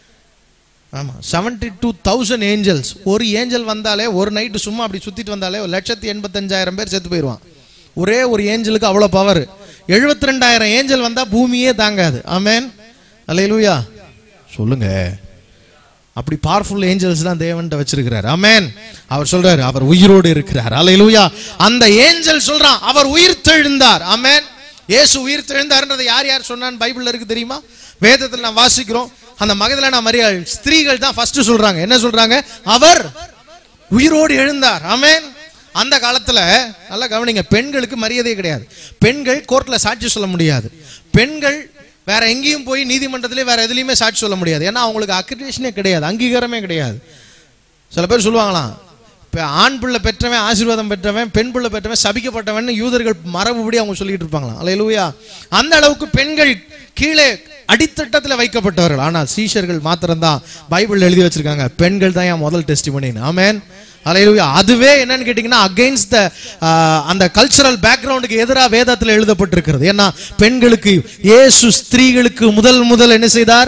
ஆமா செவன்டி டூ தௌசண்ட் ஏஞ்சல்ஸ் ஒரு ஏஞ்சல் வந்தாலே ஒரு நைட்டு சும்மா அப்படி சுத்திட்டு வந்தாலே ஒரு லட்சத்தி எண்பத்தஞ்சாயிரம் பேர் செத்து போயிடுவான் ஒரே ஒரு ஏஞ்சலுக்கு அவ்வளோ பவர் எழுபத்தி ரெண்டாயிரம் ஏஞ்சல் வந்தா பூமியே தாங்காது ஆமேன் அல்லேலூயா சொல்லுங்க அப்படி பவர்ஃபுல் ஏஞ்சல்ஸ் தான் தேவன்ட்ட வச்சிருக்கிறார் ஆமென் அவர் சொல்றாரு அவர் உயிரோடு இருக்கிறார் அல்லேலூயா அந்த ஏஞ்சல் சொல்றான் அவர் உயிர் தெழுந்தார் ஆமென் இயேசு உயிர் தெழுந்தார்ன்றதை யார் யார் சொன்னான்னு பைபிள்ல இருக்கு தெரியுமா வேதத்தில் நான் வாசிக்கிறோம் அந்த மகதலேனா மரியாள் ஸ்திரீகள் தான் ஃபர்ஸ்ட் சொல்றாங்க என்ன சொல்றாங்க அவர் உயிரோடு எழுந்தார் ஆமென் அந்த காலத்துல நல்லா கவனிங்க பெண்களுக்கு மரியாதையே கிடையாது பெண்கள் கோர்ட்ல சாட்சி சொல்ல முடியாது பெண்கள் வேற எங்கேயும் போய் நீதிமன்றத்திலே வேற எதுலயுமே சாட்சி சொல்ல முடியாது ஏன்னா அவங்களுக்கு அக்ரிடேஷனே கிடையாது அங்கீகாரமே கிடையாது சில பேர் சொல்லுவாங்களாம் இப்போ ஆண் பிள்ளை பெற்றவன் ஆசீர்வாதம் பெற்றவன் பெண் பிள்ளை பெற்றவன் சபிக்கப்பட்டவன் யூதர்கள் மரபுபடி அவங்க சொல்லிட்டு இருப்பாங்களாம் அல்லேலூயா அந்த அளவுக்கு பெண்கள் கீழே அடித்தட்டத்தில் வைக்கப்பட்டவர்கள் ஆனால் சீஷர்கள் மாத்திரம்தான் பைபிள் எழுதி வச்சிருக்காங்க பெண்கள் தான் என் முதல் டெஸ்டிமோனின்னு ஆமென் அல்லேலூயா அதுவே என்னன்னு கேட்டிங்கன்னா அகைன்ஸ்ட் த அந்த கல்ச்சரல் பேக்ரவுண்டுக்கு எதிராக வேதத்தில் எழுதப்பட்டிருக்கிறது ஏன்னா பெண்களுக்கு இயேசு ஸ்திரீகளுக்கு முதல் முதல் என்ன செய்தார்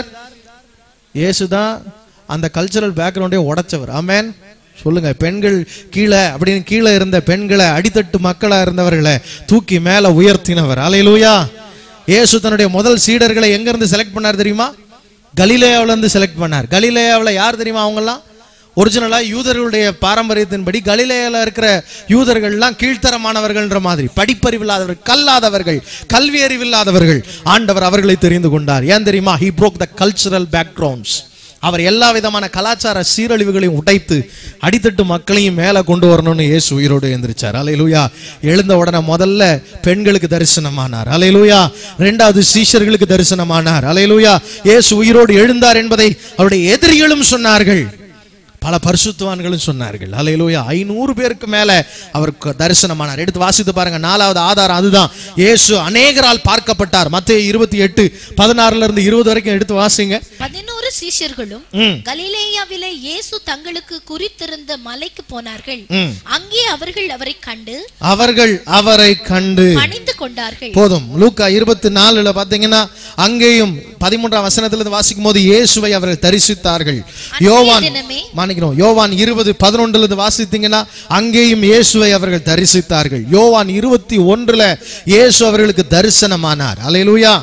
இயேசு தான் அந்த கல்ச்சரல் பேக்ரவுண்டே உடைச்சவர் ஆமென் சொல்லுங்க பெண்கள் கீழே அப்படின்னு கீழே இருந்த பெண்களை அடித்தட்டு மக்களா இருந்தவர்களை தூக்கி மேல உயர்த்தினவர் அலையலூயா இயேசு தன்னுடைய முதல் சீடர்களை எங்க இருந்து செலக்ட் பண்ணார் தெரியுமா கலிலேயாவுல இருந்து செலக்ட் பண்ணார் கலிலேயாவுல யார் தெரியுமா அவங்கெல்லாம் ஒரிஜினலா யூதர்களுடைய பாரம்பரியத்தின்படி கலிலேயால இருக்கிற யூதர்கள்லாம் கீழ்த்தரமானவர்கள்ன்ற மாதிரி படிப்பறிவில்லாதவர்கள் கல்லாதவர்கள் கல்வி அறிவில்லாதவர்கள் ஆண்டவர் அவர்களை தெரிந்து கொண்டார் ஏன் தெரியுமா he broke the cultural backgrounds அவர் எல்லா விதமான கலாச்சார சீரழிவுகளையும் உடைத்து அடித்தட்டு மக்களையும் மேலே கொண்டு வரணும்னு இயேசு உயிரோடு எழுந்திருச்சார் அலையிலூயா எழுந்த உடனே முதல்ல பெண்களுக்கு தரிசனமானார் அலையிலூயா ரெண்டாவது சீஷர்களுக்கு தரிசனமானார் அலையிலூயா இயேசு உயிரோடு எழுந்தார் என்பதை அவருடைய எதிரிகளும் சொன்னார்கள் பல பரிசுத்தவான்களும் சொன்னார்கள் அலையிலூயா ஐநூறு பேருக்கு மேல அவருக்கு தரிசனமானார் எடுத்து வாசித்து பாருங்க நாலாவது ஆதாரம் அதுதான் இயேசு அநேகரால் பார்க்கப்பட்டார் மத்திய இருபத்தி எட்டு பதினாறுல இருந்து இருபது வரைக்கும் எடுத்து வாசிங்க பதினோரு சீஷர்களும் ம் கலிலேயாவிலே இயேசு தங்களுக்கு குறித்திருந்த மலைக்கு போனார்கள் ம். அங்கே அவர்கள் அவரை கண்டு அவர்கள் அவரை கண்டு பணிந்து கொண்டார்கள் போதும் லூக்கா இருபத்தி நாலுல பாத்தீங்கன்னா அங்கேயும் பதிமூன்றாம் வசனத்திலிருந்து வாசிக்கும் போது இயேசுவை அவர்கள் தரிசித்தார்கள் யோவான் தினமே மன்னிக்கணும் யோவான் இருபது பதினொன்றுல இருந்து வாசித்தீங்கன்னா அங்கேயும் இயேசுவை அவர்கள் தரிசித்தார்கள் யோவான் இருபத்தி ஒன்றுல இயேசு அவர்களுக்கு தரிசனமானார் அலையலூயா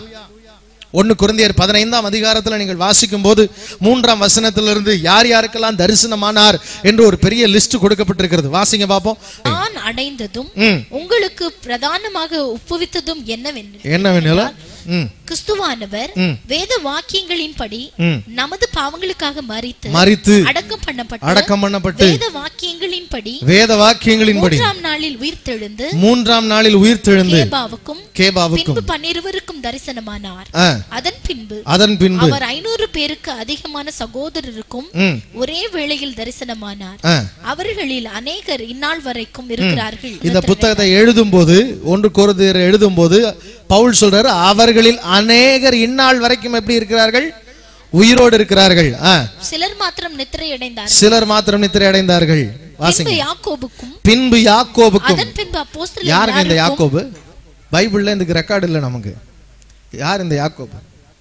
ஒன்னு குருந்தியர் பதினைந்தாம் அதிகாரத்துல நீங்கள் வாசிக்கும் போது மூன்றாம் வசனத்திலிருந்து யார் யாருக்கெல்லாம் தரிசனமானார் என்று ஒரு பெரிய லிஸ்ட் கொடுக்கப்பட்டிருக்கிறது வாசிங்க பாப்போம் நான் அடைந்ததும் ம் உங்களுக்கு பிரதானமாக ஒப்புவித்ததும் என்னவென்று என்ன வேணும் ம் கிறிஸ்துவானவர் ம். வேத வாக்கியங்களின்படி ம் நமது பாவங்களுக்காக மறித்து மறித்து அடக்கம் பண்ணப்பட்டு அடக்கம் பண்ணப்பட்டு வேத வாக்கியங்களின்படி வேத வாக்கியங்களின்படி மூன்றாம் நாளில் உயிர்த்தெழுந்து மூன்றாம் நாளில் உயிர் தெழுந்து கேபாவுக்கும் கேபாவுக்கும் பின்பு பன்னிருவருக்கும் தரிசனமானார் ஆ, அதன் பின்பு அதன் பின்பு அவர் ஐநூறு பேருக்கு அதிகமான சகோதரருக்கும் ம் ஒரே வேளையில் தரிசனமானார் ஆ. அவர்களில் அநேகர் இந்நாள் வரைக்கும் இருக்கிறார்கள் இந்த புத்தகத்தை எழுதும்போது ஒன்று கோருதியர் எழுதும்போது பவுல் சொல்றாரு அவர்களில் அநேகர் இந்நாள் வரைக்கும் எப்படி இருக்கிறார்கள் உயிரோடு இருக்கிறார்கள் ஆ, சிலர் மாத்திரம் நித்திரை அடைந்தார் சிலர் மாத்திரம் நித்திரை அடைந்தார்கள் வாசிங்க பின்பு யாக்கோபுக்கும் பின்பு யாக்கோபுக்கும் அதன் பின்பு அப்போஸ்தலர் யாருங்க இந்த எல்லாருக்கும் யாக்கோபு பைபிள்ல இதுக்கு ரெக்கார்டு இல்லை நமக்கு யார் இந்த யாக்கோபு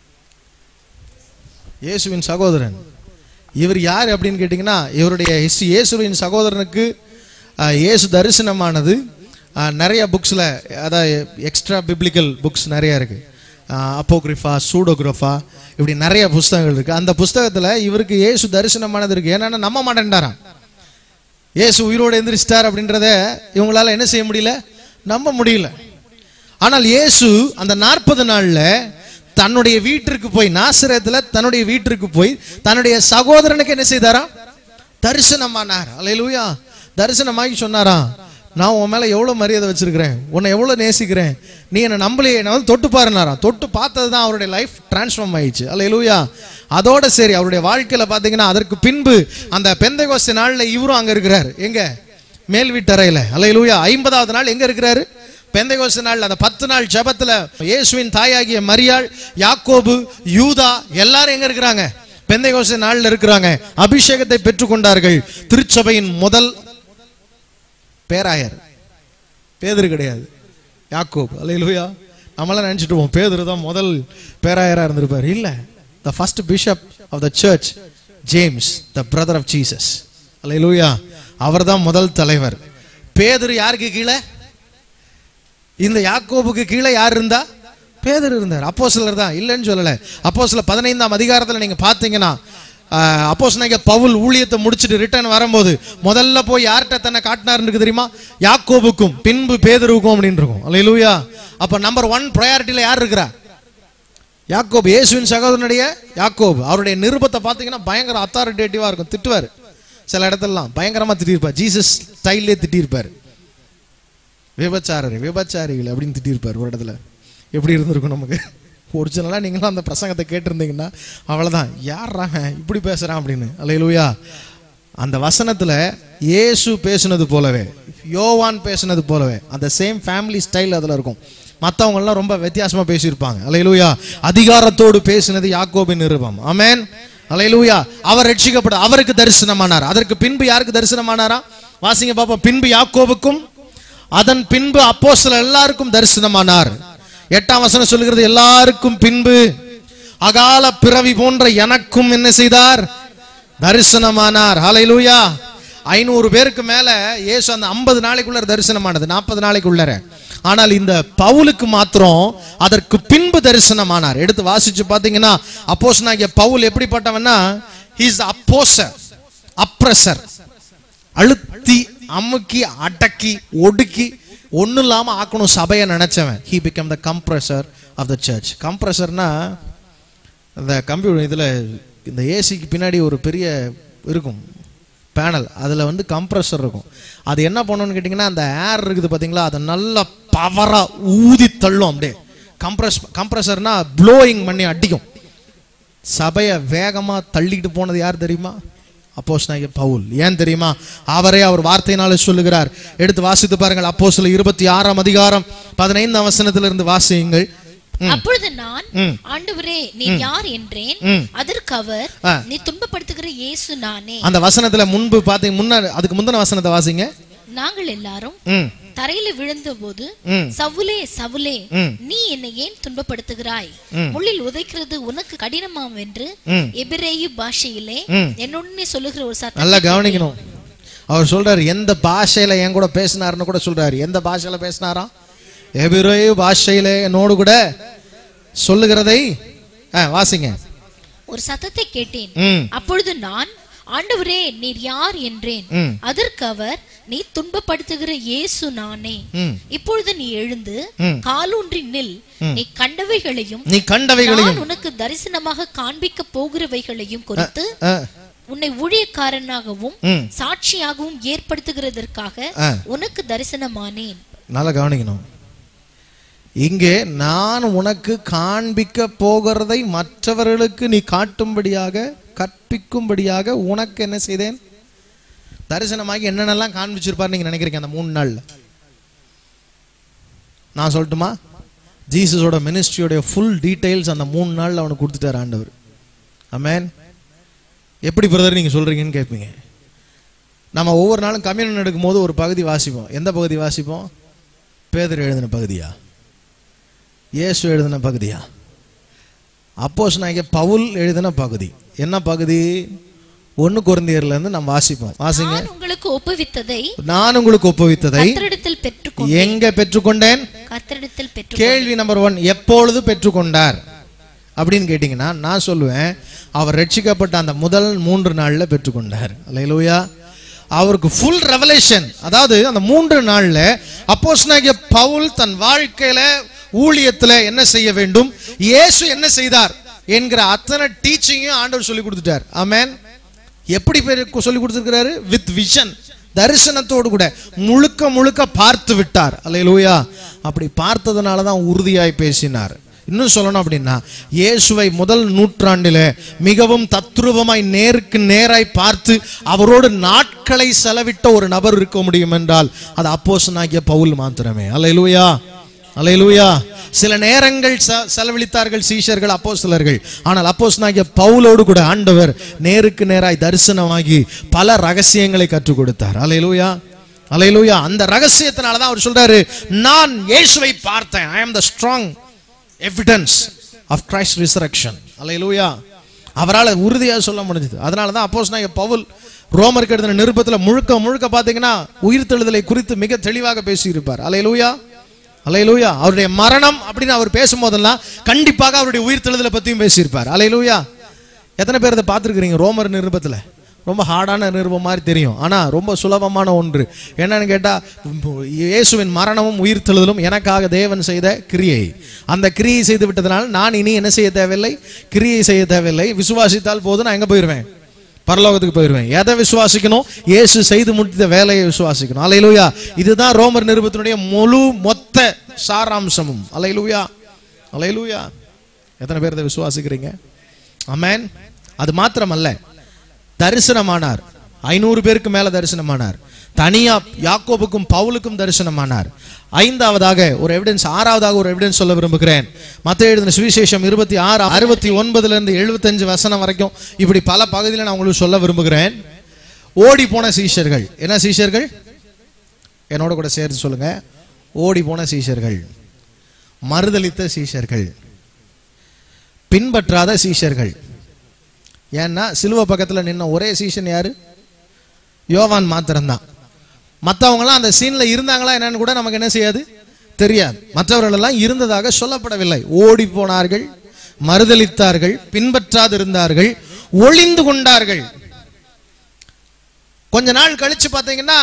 இயேசுவின் சகோதரன் இவர் யார் அப்படின்னு கேட்டிங்கன்னா இவருடைய ஹிஸ்ட்ரி இயேசுவின் சகோதரனுக்கு ஆஹ், இயேசு தரிசனமானது ஆஹ், நிறைய புக்ஸில் அதாவது எக்ஸ்ட்ரா பிப்ளிக்கல் புக்ஸ் நிறைய இருக்கு அப்போக்ரிஃபா சூடோகிராஃபா இப்படி நிறைய புஸ்தகங்கள் இருக்கு அந்த புஸ்தகத்தில் இவருக்கு இயேசு தரிசனமானது இருக்கு ஏன்னா நம்ப மாட்டேன்டாராம் இயேசு உயிரோடு எந்திரிச்சிட்டார் அப்படின்றத இவங்களால என்ன செய்ய முடியல நம்ப முடியல ஆனால் இயேசு அந்த நாற்பது நாள்ல தன்னுடைய வீட்டிற்கு போய் நாசிரத்துல தன்னுடைய வீட்டிற்கு போய் தன்னுடைய சகோதரனுக்கு என்ன செய்தாராம் தரிசனமானார் அல்லேலூயா தரிசனமாகி சொன்னாரா நான் உன் மேல எவ்வளவு மரியாதை வச்சிருக்கிறேன் உன்னை எவ்வளவு நேசிக்கிறேன் நீ என்னை நம்பலையே நான் வந்து தொட்டு பாருனாரா தொட்டு பார்த்தது தான் அவருடைய லைஃப் டிரான்ஸ்ஃபார்ம் ஆயிடுச்சு அல்லேலூயா அதோட சரி அவருடைய வாழ்க்கையில பாத்தீங்கன்னா அதற்கு பின்பு அந்த பெந்தைகோஸ்து நாள்ல இவரும் அங்க இருக்கிறார் எங்க மேல் வீட்டறையில அல்லேலூயா ஐம்பதாவது நாள் எங்க இருக்கிறாரு பெந்தைகோஸ்து நாள் அந்த பத்து நாள் ஜெபத்துல இயேசுவின் தாயாகிய மரியாள் யாக்கோபு யூதா எல்லாரும் எங்க இருக்கிறாங்க பெந்தைகோஸ்து நாள்ல இருக்கிறாங்க அபிஷேகத்தை பெற்றுக்கொண்டார்கள் திருச்சபையின் முதல் பேராயர் பேதரு கிடையாது யாக்கோப் அல்லேலூயா நம்மளாம் நினைச்சிட்டு போவோம் பேதரு தான் முதல் பேராயரா இருந்திருப்பார் இல்ல the first bishop of the church James the brother of Jesus hallelujah அவர் தான் முதல் தலைவர் பேதரு யாருக்கு கீழே இந்த யாக்கோபுக்கு கீழே யார் இருந்தா பேதர் இருந்தார் அப்போ தான் இல்லைன்னு சொல்லல அப்போ சில பதினைந்தாம் அதிகாரத்தில் நீங்க பார்த்தீங்கன்னா அப்போ பவுல் ஊழியத்தை முடிச்சுட்டு ரிட்டர்ன் வரும்போது முதல்ல போய் யார்கிட்ட தன்னை காட்டினாருன்னு தெரியுமா யாக்கோபுக்கும் பின்பு பேதருவுக்கும் அப்படின்னு இருக்கும் அல்லையிலூயா அப்ப நம்பர் ஒன் ப்ரையாரிட்டியில யார் இருக்கிறா யாக்கோபு இயேசுவின் சகோதரனுடைய யாக்கோபு அவருடைய நிருபத்தை பார்த்தீங்கன்னா பயங்கர அத்தாரிட்டேட்டிவா இருக்கும் திட்டுவார் சில இடத்துலலாம் பயங்கரமா திட்டியிருப்பார் ஜீசஸ் ஸ்டைல்லே திட்டியிருப்பார் விபச்சாரர் விபச்சாரிகள் அப்படின்னு திட்டியிருப்பார் ஒரு இடத்துல எப்படி இருந்திருக்கும் நமக்கு ஒரிஜினலாக நீங்களும் அந்த பிரசங்கத்தை கேட்டிருந்தீங்கன்னா அவ்வளோதான் யார்ரா அவன் இப்படி பேசுகிறான் அப்படின்னு அல்லையிலூயா அந்த வசனத்தில் இயேசு பேசுனது போலவே யோவான் பேசுனது போலவே அந்த சேம் ஃபேமிலி ஸ்டைல் அதில் இருக்கும் மற்றவங்கெல்லாம் ரொம்ப வித்தியாசமாக பேசியிருப்பாங்க அல்லையிலூயா அதிகாரத்தோடு பேசினது யாக்கோபின் நிருபம் ஆமென் அல்லையிலூயா அவர் ரட்சிக்கப்பட அவருக்கு தரிசனமானார் அதற்கு பின்பு யாருக்கு தரிசனமானாரா வாசிங்க பாப்போம் பின்பு யாக்கோபுக்கும் அதன் பின்பு அப்போஸ்தலர் எல்லாருக்கும் தரிசனமானார் எட்டாம் வசனம் சொல்லுகிறது எல்லாருக்கும் பின்பு அகால பிறவி போன்ற எனக்கும் என்ன செய்தார் தரிசனமானார் ஹalleluya ஐநூறு பேருக்கு மேல இயேசு அந்த ஐம்பது நாளைக்குள்ள தரிசனமானது நாற்பது நாளைக்குள்ளர ஆனால் இந்த பவுலுக்கு மாத்திரம் அதற்கு பின்பு தரிசனமானார் எடுத்து வாசிச்சு பாத்தீங்கன்னா அப்போஸ்தலனாகிய பவுல் எப்படிப்பட்டவன்னா ஹீஸ் அப்போசர் அப்ரசர் அழுத்தி அமுக்கி அடக்கி ஒடுக்கி ஒன்றும் இல்லாமல் ஆக்கணும் சபையை நினைச்சவன் he became the compressor of the church கம்ப்ரஸர்னா அந்த கம்ப்யூட்டர் இதில் இந்த ஏசிக்கு பின்னாடி ஒரு பெரிய இருக்கும் பேனல் அதில் வந்து கம்ப்ரஸர் இருக்கும் அது என்ன பண்ணணும்னு கேட்டிங்கன்னா அந்த ஏர் இருக்குது பார்த்தீங்களா அதை நல்லா பவராக ஊதி தள்ளும் அப்படியே கம்ப்ரஸ் கம்ப்ரஸர்னா ப்ளோயிங் பண்ணி அடிக்கும் சபையை வேகமாக தள்ளிட்டு போனது யார் தெரியுமா அப்போஸ் பவுல் ஏன் தெரியுமா அவரே அவர் வார்த்தையினால சொல்லுகிறார் எடுத்து வாசித்து பாருங்கள் அப்போ சில இருபத்தி ஆறாம் அதிகாரம் பதினைந்தாம் வசனத்திலிருந்து வாசியுங்கள் ம், அப்பொழுது நான் ம். ஆண்டவரே நீ யார் என்றேன் ம். அதற்கு அவர் ஆ. நீ துன்பப்படுத்துகிற இயேசு நானே அந்த வசனத்துல முன்பு பார்த்தீங்க முன்ன அதுக்கு முந்தின வசனத்தை வாசிங்க நாங்கள் எல்லாரும் ம் தரையில விழுந்தபோது ம் சவுலே சவுலே ம். நீ என்னை ஏன் துன்பப்படுத்துகிறாய் ம். முள்ளில் உதைக்கிறது உனக்கு கடினமாம் என்று ம். எபிரேயு பாஷையிலே ம். என்னுடனே சொல்லுகிற ஒரு சத்தம் நல்லா கவனிக்கணும் அவர் சொல்றாரு எந்த பாஷையில என் கூட பேசினாருன்னு கூட சொல்றாரு எந்த பாஷையில பேசினாரா எபிரேயு பாஷையில என்னோடு கூட சொல்லுகிறதை ஆ, வாசிங்க ஒரு சத்தத்தை கேட்டேன் ம் அப்பொழுது நான் ஆண்டவரே நீர் யார் என்றேன் ம் அதற்கு அவர் நீ துன்பப்படுத்துகிற இயேசு நானே ம் இப்பொழுது நீ எழுந்து ம். காலூன்றி நில் நீ கண்டவைகளையும் நீ கண்டவைகளையும் நான் உனக்கு தரிசனமாக காண்பிக்க போகிறவைகளையும் குறித்து ஆ, உன்னை ஊழியக்காரனாகவும் ம் சாட்சியாகவும் ஏற்படுத்துகிறதற்காக ஆ. உனக்கு தரிசனமானேன் நல்லா கவனிக்கணும் இங்கே நான் உனக்கு காண்பிக்க போகிறதை மற்றவர்களுக்கு நீ காட்டும்படியாக கற்பிக்கும்படியாக உனக்கு என்ன செய்தேன் தரிசனமாகி என்னென்னலாம் காண்பிச்சிருப்பார் நீங்க நினைக்கிறீங்க அந்த மூணு நாள்ல நான் சொல்லட்டுமா ஜீசஸோட மினிஸ்ட்ரியோடைய ஃபுல் டீடைல்ஸ் அந்த மூணு நாள்ல அவனுக்கு கொடுத்துட்டார் ஆண்டவர் அமேன் எப்படி பிரதர் நீங்க சொல்றீங்கன்னு கேட்பீங்க நம்ம ஒவ்வொரு நாளும் கம்யூனியன் எடுக்கும்போது ஒரு பகுதி வாசிப்போம் எந்த பகுதி வாசிப்போம் பேதர் எழுதின பகுதியா இயேசு எழுதின பகுதியா அப்போஸ் நாயக பவுல் எழுதின பகுதி என்ன பகுதி ஒன்னு குருந்தியர்ல இருந்து நம்ம வாசிப்போம் வாசிங்க நான் உங்களுக்கு ஒப்புவித்ததை நான் உங்களுக்கு ஒப்புவித்ததை கர்த்தரிடத்தில் பெற்றுக்கொண்டு எங்க பெற்றுக்கொண்டேன் கர்த்தரிடத்தில் பெற்று கேள்வி நம்பர் ஒன் எப்பொழுது பெற்றுக்கொண்டார் அப்படின்னு கேட்டிங்கன்னா நான் சொல்லுவேன் அவர் ரட்சிக்கப்பட்ட அந்த முதல் மூன்று நாள்ல பெற்றுக்கொண்டார் அல்லேலூயா அவருக்கு ஃபுல் ரெவலேஷன் அதாவது அந்த மூன்று நாள்ல அப்போஸ்தலனாகிய பவுல் தன் வாழ்க்கையில ஊழியத்துல என்ன செய்ய வேண்டும் இயேசு என்ன செய்தார் என்கிற அத்தனை டீச்சிங்கும் ஆண்டவர் சொல்லி கொடுத்துட்டார் ஆமென் எப்படி பேர் சொல்லி கொடுத்துருக்கிறாரு வித் விஷன் தரிசனத்தோடு கூட முழுக்க முழுக்க பார்த்து விட்டார் அல்லேலூயா அப்படி பார்த்ததுனால தான் உறுதியாய் பேசினார் இன்னும் சொல்லணும் அப்படின்னா இயேசுவை முதல் நூற்றாண்டிலே மிகவும் தத்ரூபமாய் நேருக்கு நேராய் பார்த்து அவரோடு நாட்களை செலவிட்ட ஒரு நபர் இருக்க முடியும் என்றால் அது அப்போஸ்தலனாகிய பவுல் மாத்திரமே அல்லேலூயா அல்லேலூயா சில நேரங்கள் செ- செலவழித்தார்கள் சீஷர்கள் அப்போஸ்தலர்கள் ஆனால் அப்போஸ்தலனாகிய பவுலோடு கூட ஆண்டவர் நேருக்கு நேராய் தரிசனமாகி பல ரகசியங்களை கற்றுக் கொடுத்தார் அல்லேலூயா அல்லேலூயா அந்த ரகசியத்தினால தான் அவர் சொல்றாரு நான் இயேசுவை பார்த்தேன் I am the strong evidence of Christ resurrection hallelujah அவரால் உறுதியாக சொல்ல முடிஞ்சது அதனால தான் அப்போஸ் பவுல் ரோமருக்கு எழுதின நிருபத்தில் முழுக்க முழுக்க பார்த்தீங்கன்னா உயிர்த்தெழுதலை குறித்து மிக தெளிவாக பேசியிருப்பார் அல்லேலூயா அல்லேலூயா அவருடைய மரணம் அப்படின்னு அவர் பேசும்போதெல்லாம் கண்டிப்பாக அவருடைய உயிர்த்தெழுதலை பற்றியும் பேசியிருப்பார் அல்லேலூயா எத்தனை பேர் இதை பார்த்துருக்கிறீங்க ரோமர் நிருபத்தில் ரொம்ப ஹார்டான நிருபம் மாதிரி தெரியும் ஆனால் ரொம்ப சுலபமான ஒன்று என்னன்னு கேட்டால் இயேசுவின் மரணமும் உயிர்த்தெழுதலும் எனக்காக தேவன் செய்த கிரியை அந்த கிரியை செய்து விட்டதனால் நான் இனி என்ன செய்ய தேவையில்லை கிரியை செய்ய தேவையில்லை விசுவாசித்தால் போதும் நான் எங்கே போயிடுவேன் பரலோகத்துக்கு போயிடுவேன் எதை விசுவாசிக்கணும் இயேசு செய்து முடித்த வேலையை விசுவாசிக்கணும் அலையிலூயா இதுதான் ரோமர் நிருபத்தினுடைய முழு மொத்த சாராம்சமும் அலையிலூயா அலையிலூயா எத்தனை பேர் இதை விசுவாசிக்கிறீங்க அமேன் அது மாத்திரமல்ல தரிசனமானார் ஐநூறு பேருக்கு மேல தரிசனமானார் தனியா யாக்கோபுக்கும் பவுலுக்கும் தரிசனமானார் ஐந்தாவதாக ஒரு எவிடன்ஸ் ஆறாவதாக ஒரு எவிடன்ஸ் சொல்ல விரும்புகிறேன் மத்த எழுதின சுவிசேஷம் இருபத்தி ஆறு அறுபத்தி ஒன்பதுல இருந்து எழுபத்தஞ்சு வசனம் வரைக்கும் இப்படி பல பகுதியில் நான் உங்களுக்கு சொல்ல விரும்புகிறேன் ஓடி போன சீஷர்கள் என்ன சீஷர்கள் என்னோட கூட சேர்த்து சொல்லுங்க ஓடி போன சீஷர்கள் மறுதலித்த சீஷர்கள் பின்பற்றாத சீஷர்கள் ஏன்னா சிலுவை பக்கத்துல நின்ன ஒரே சீஷன் யாரு யோவான் மாத்திரம்தான் மற்றவங்களாம் அந்த சீன்ல இருந்தாங்களா என்னன்னு கூட நமக்கு என்ன செய்யாது தெரியாது மற்றவர்கள் எல்லாம் இருந்ததாக சொல்லப்படவில்லை ஓடி போனார்கள் மறுதலித்தார்கள் பின்பற்றாதிருந்தார்கள் ஒளிந்து கொண்டார்கள் கொஞ்ச நாள் கழிச்சு பார்த்தீங்கன்னா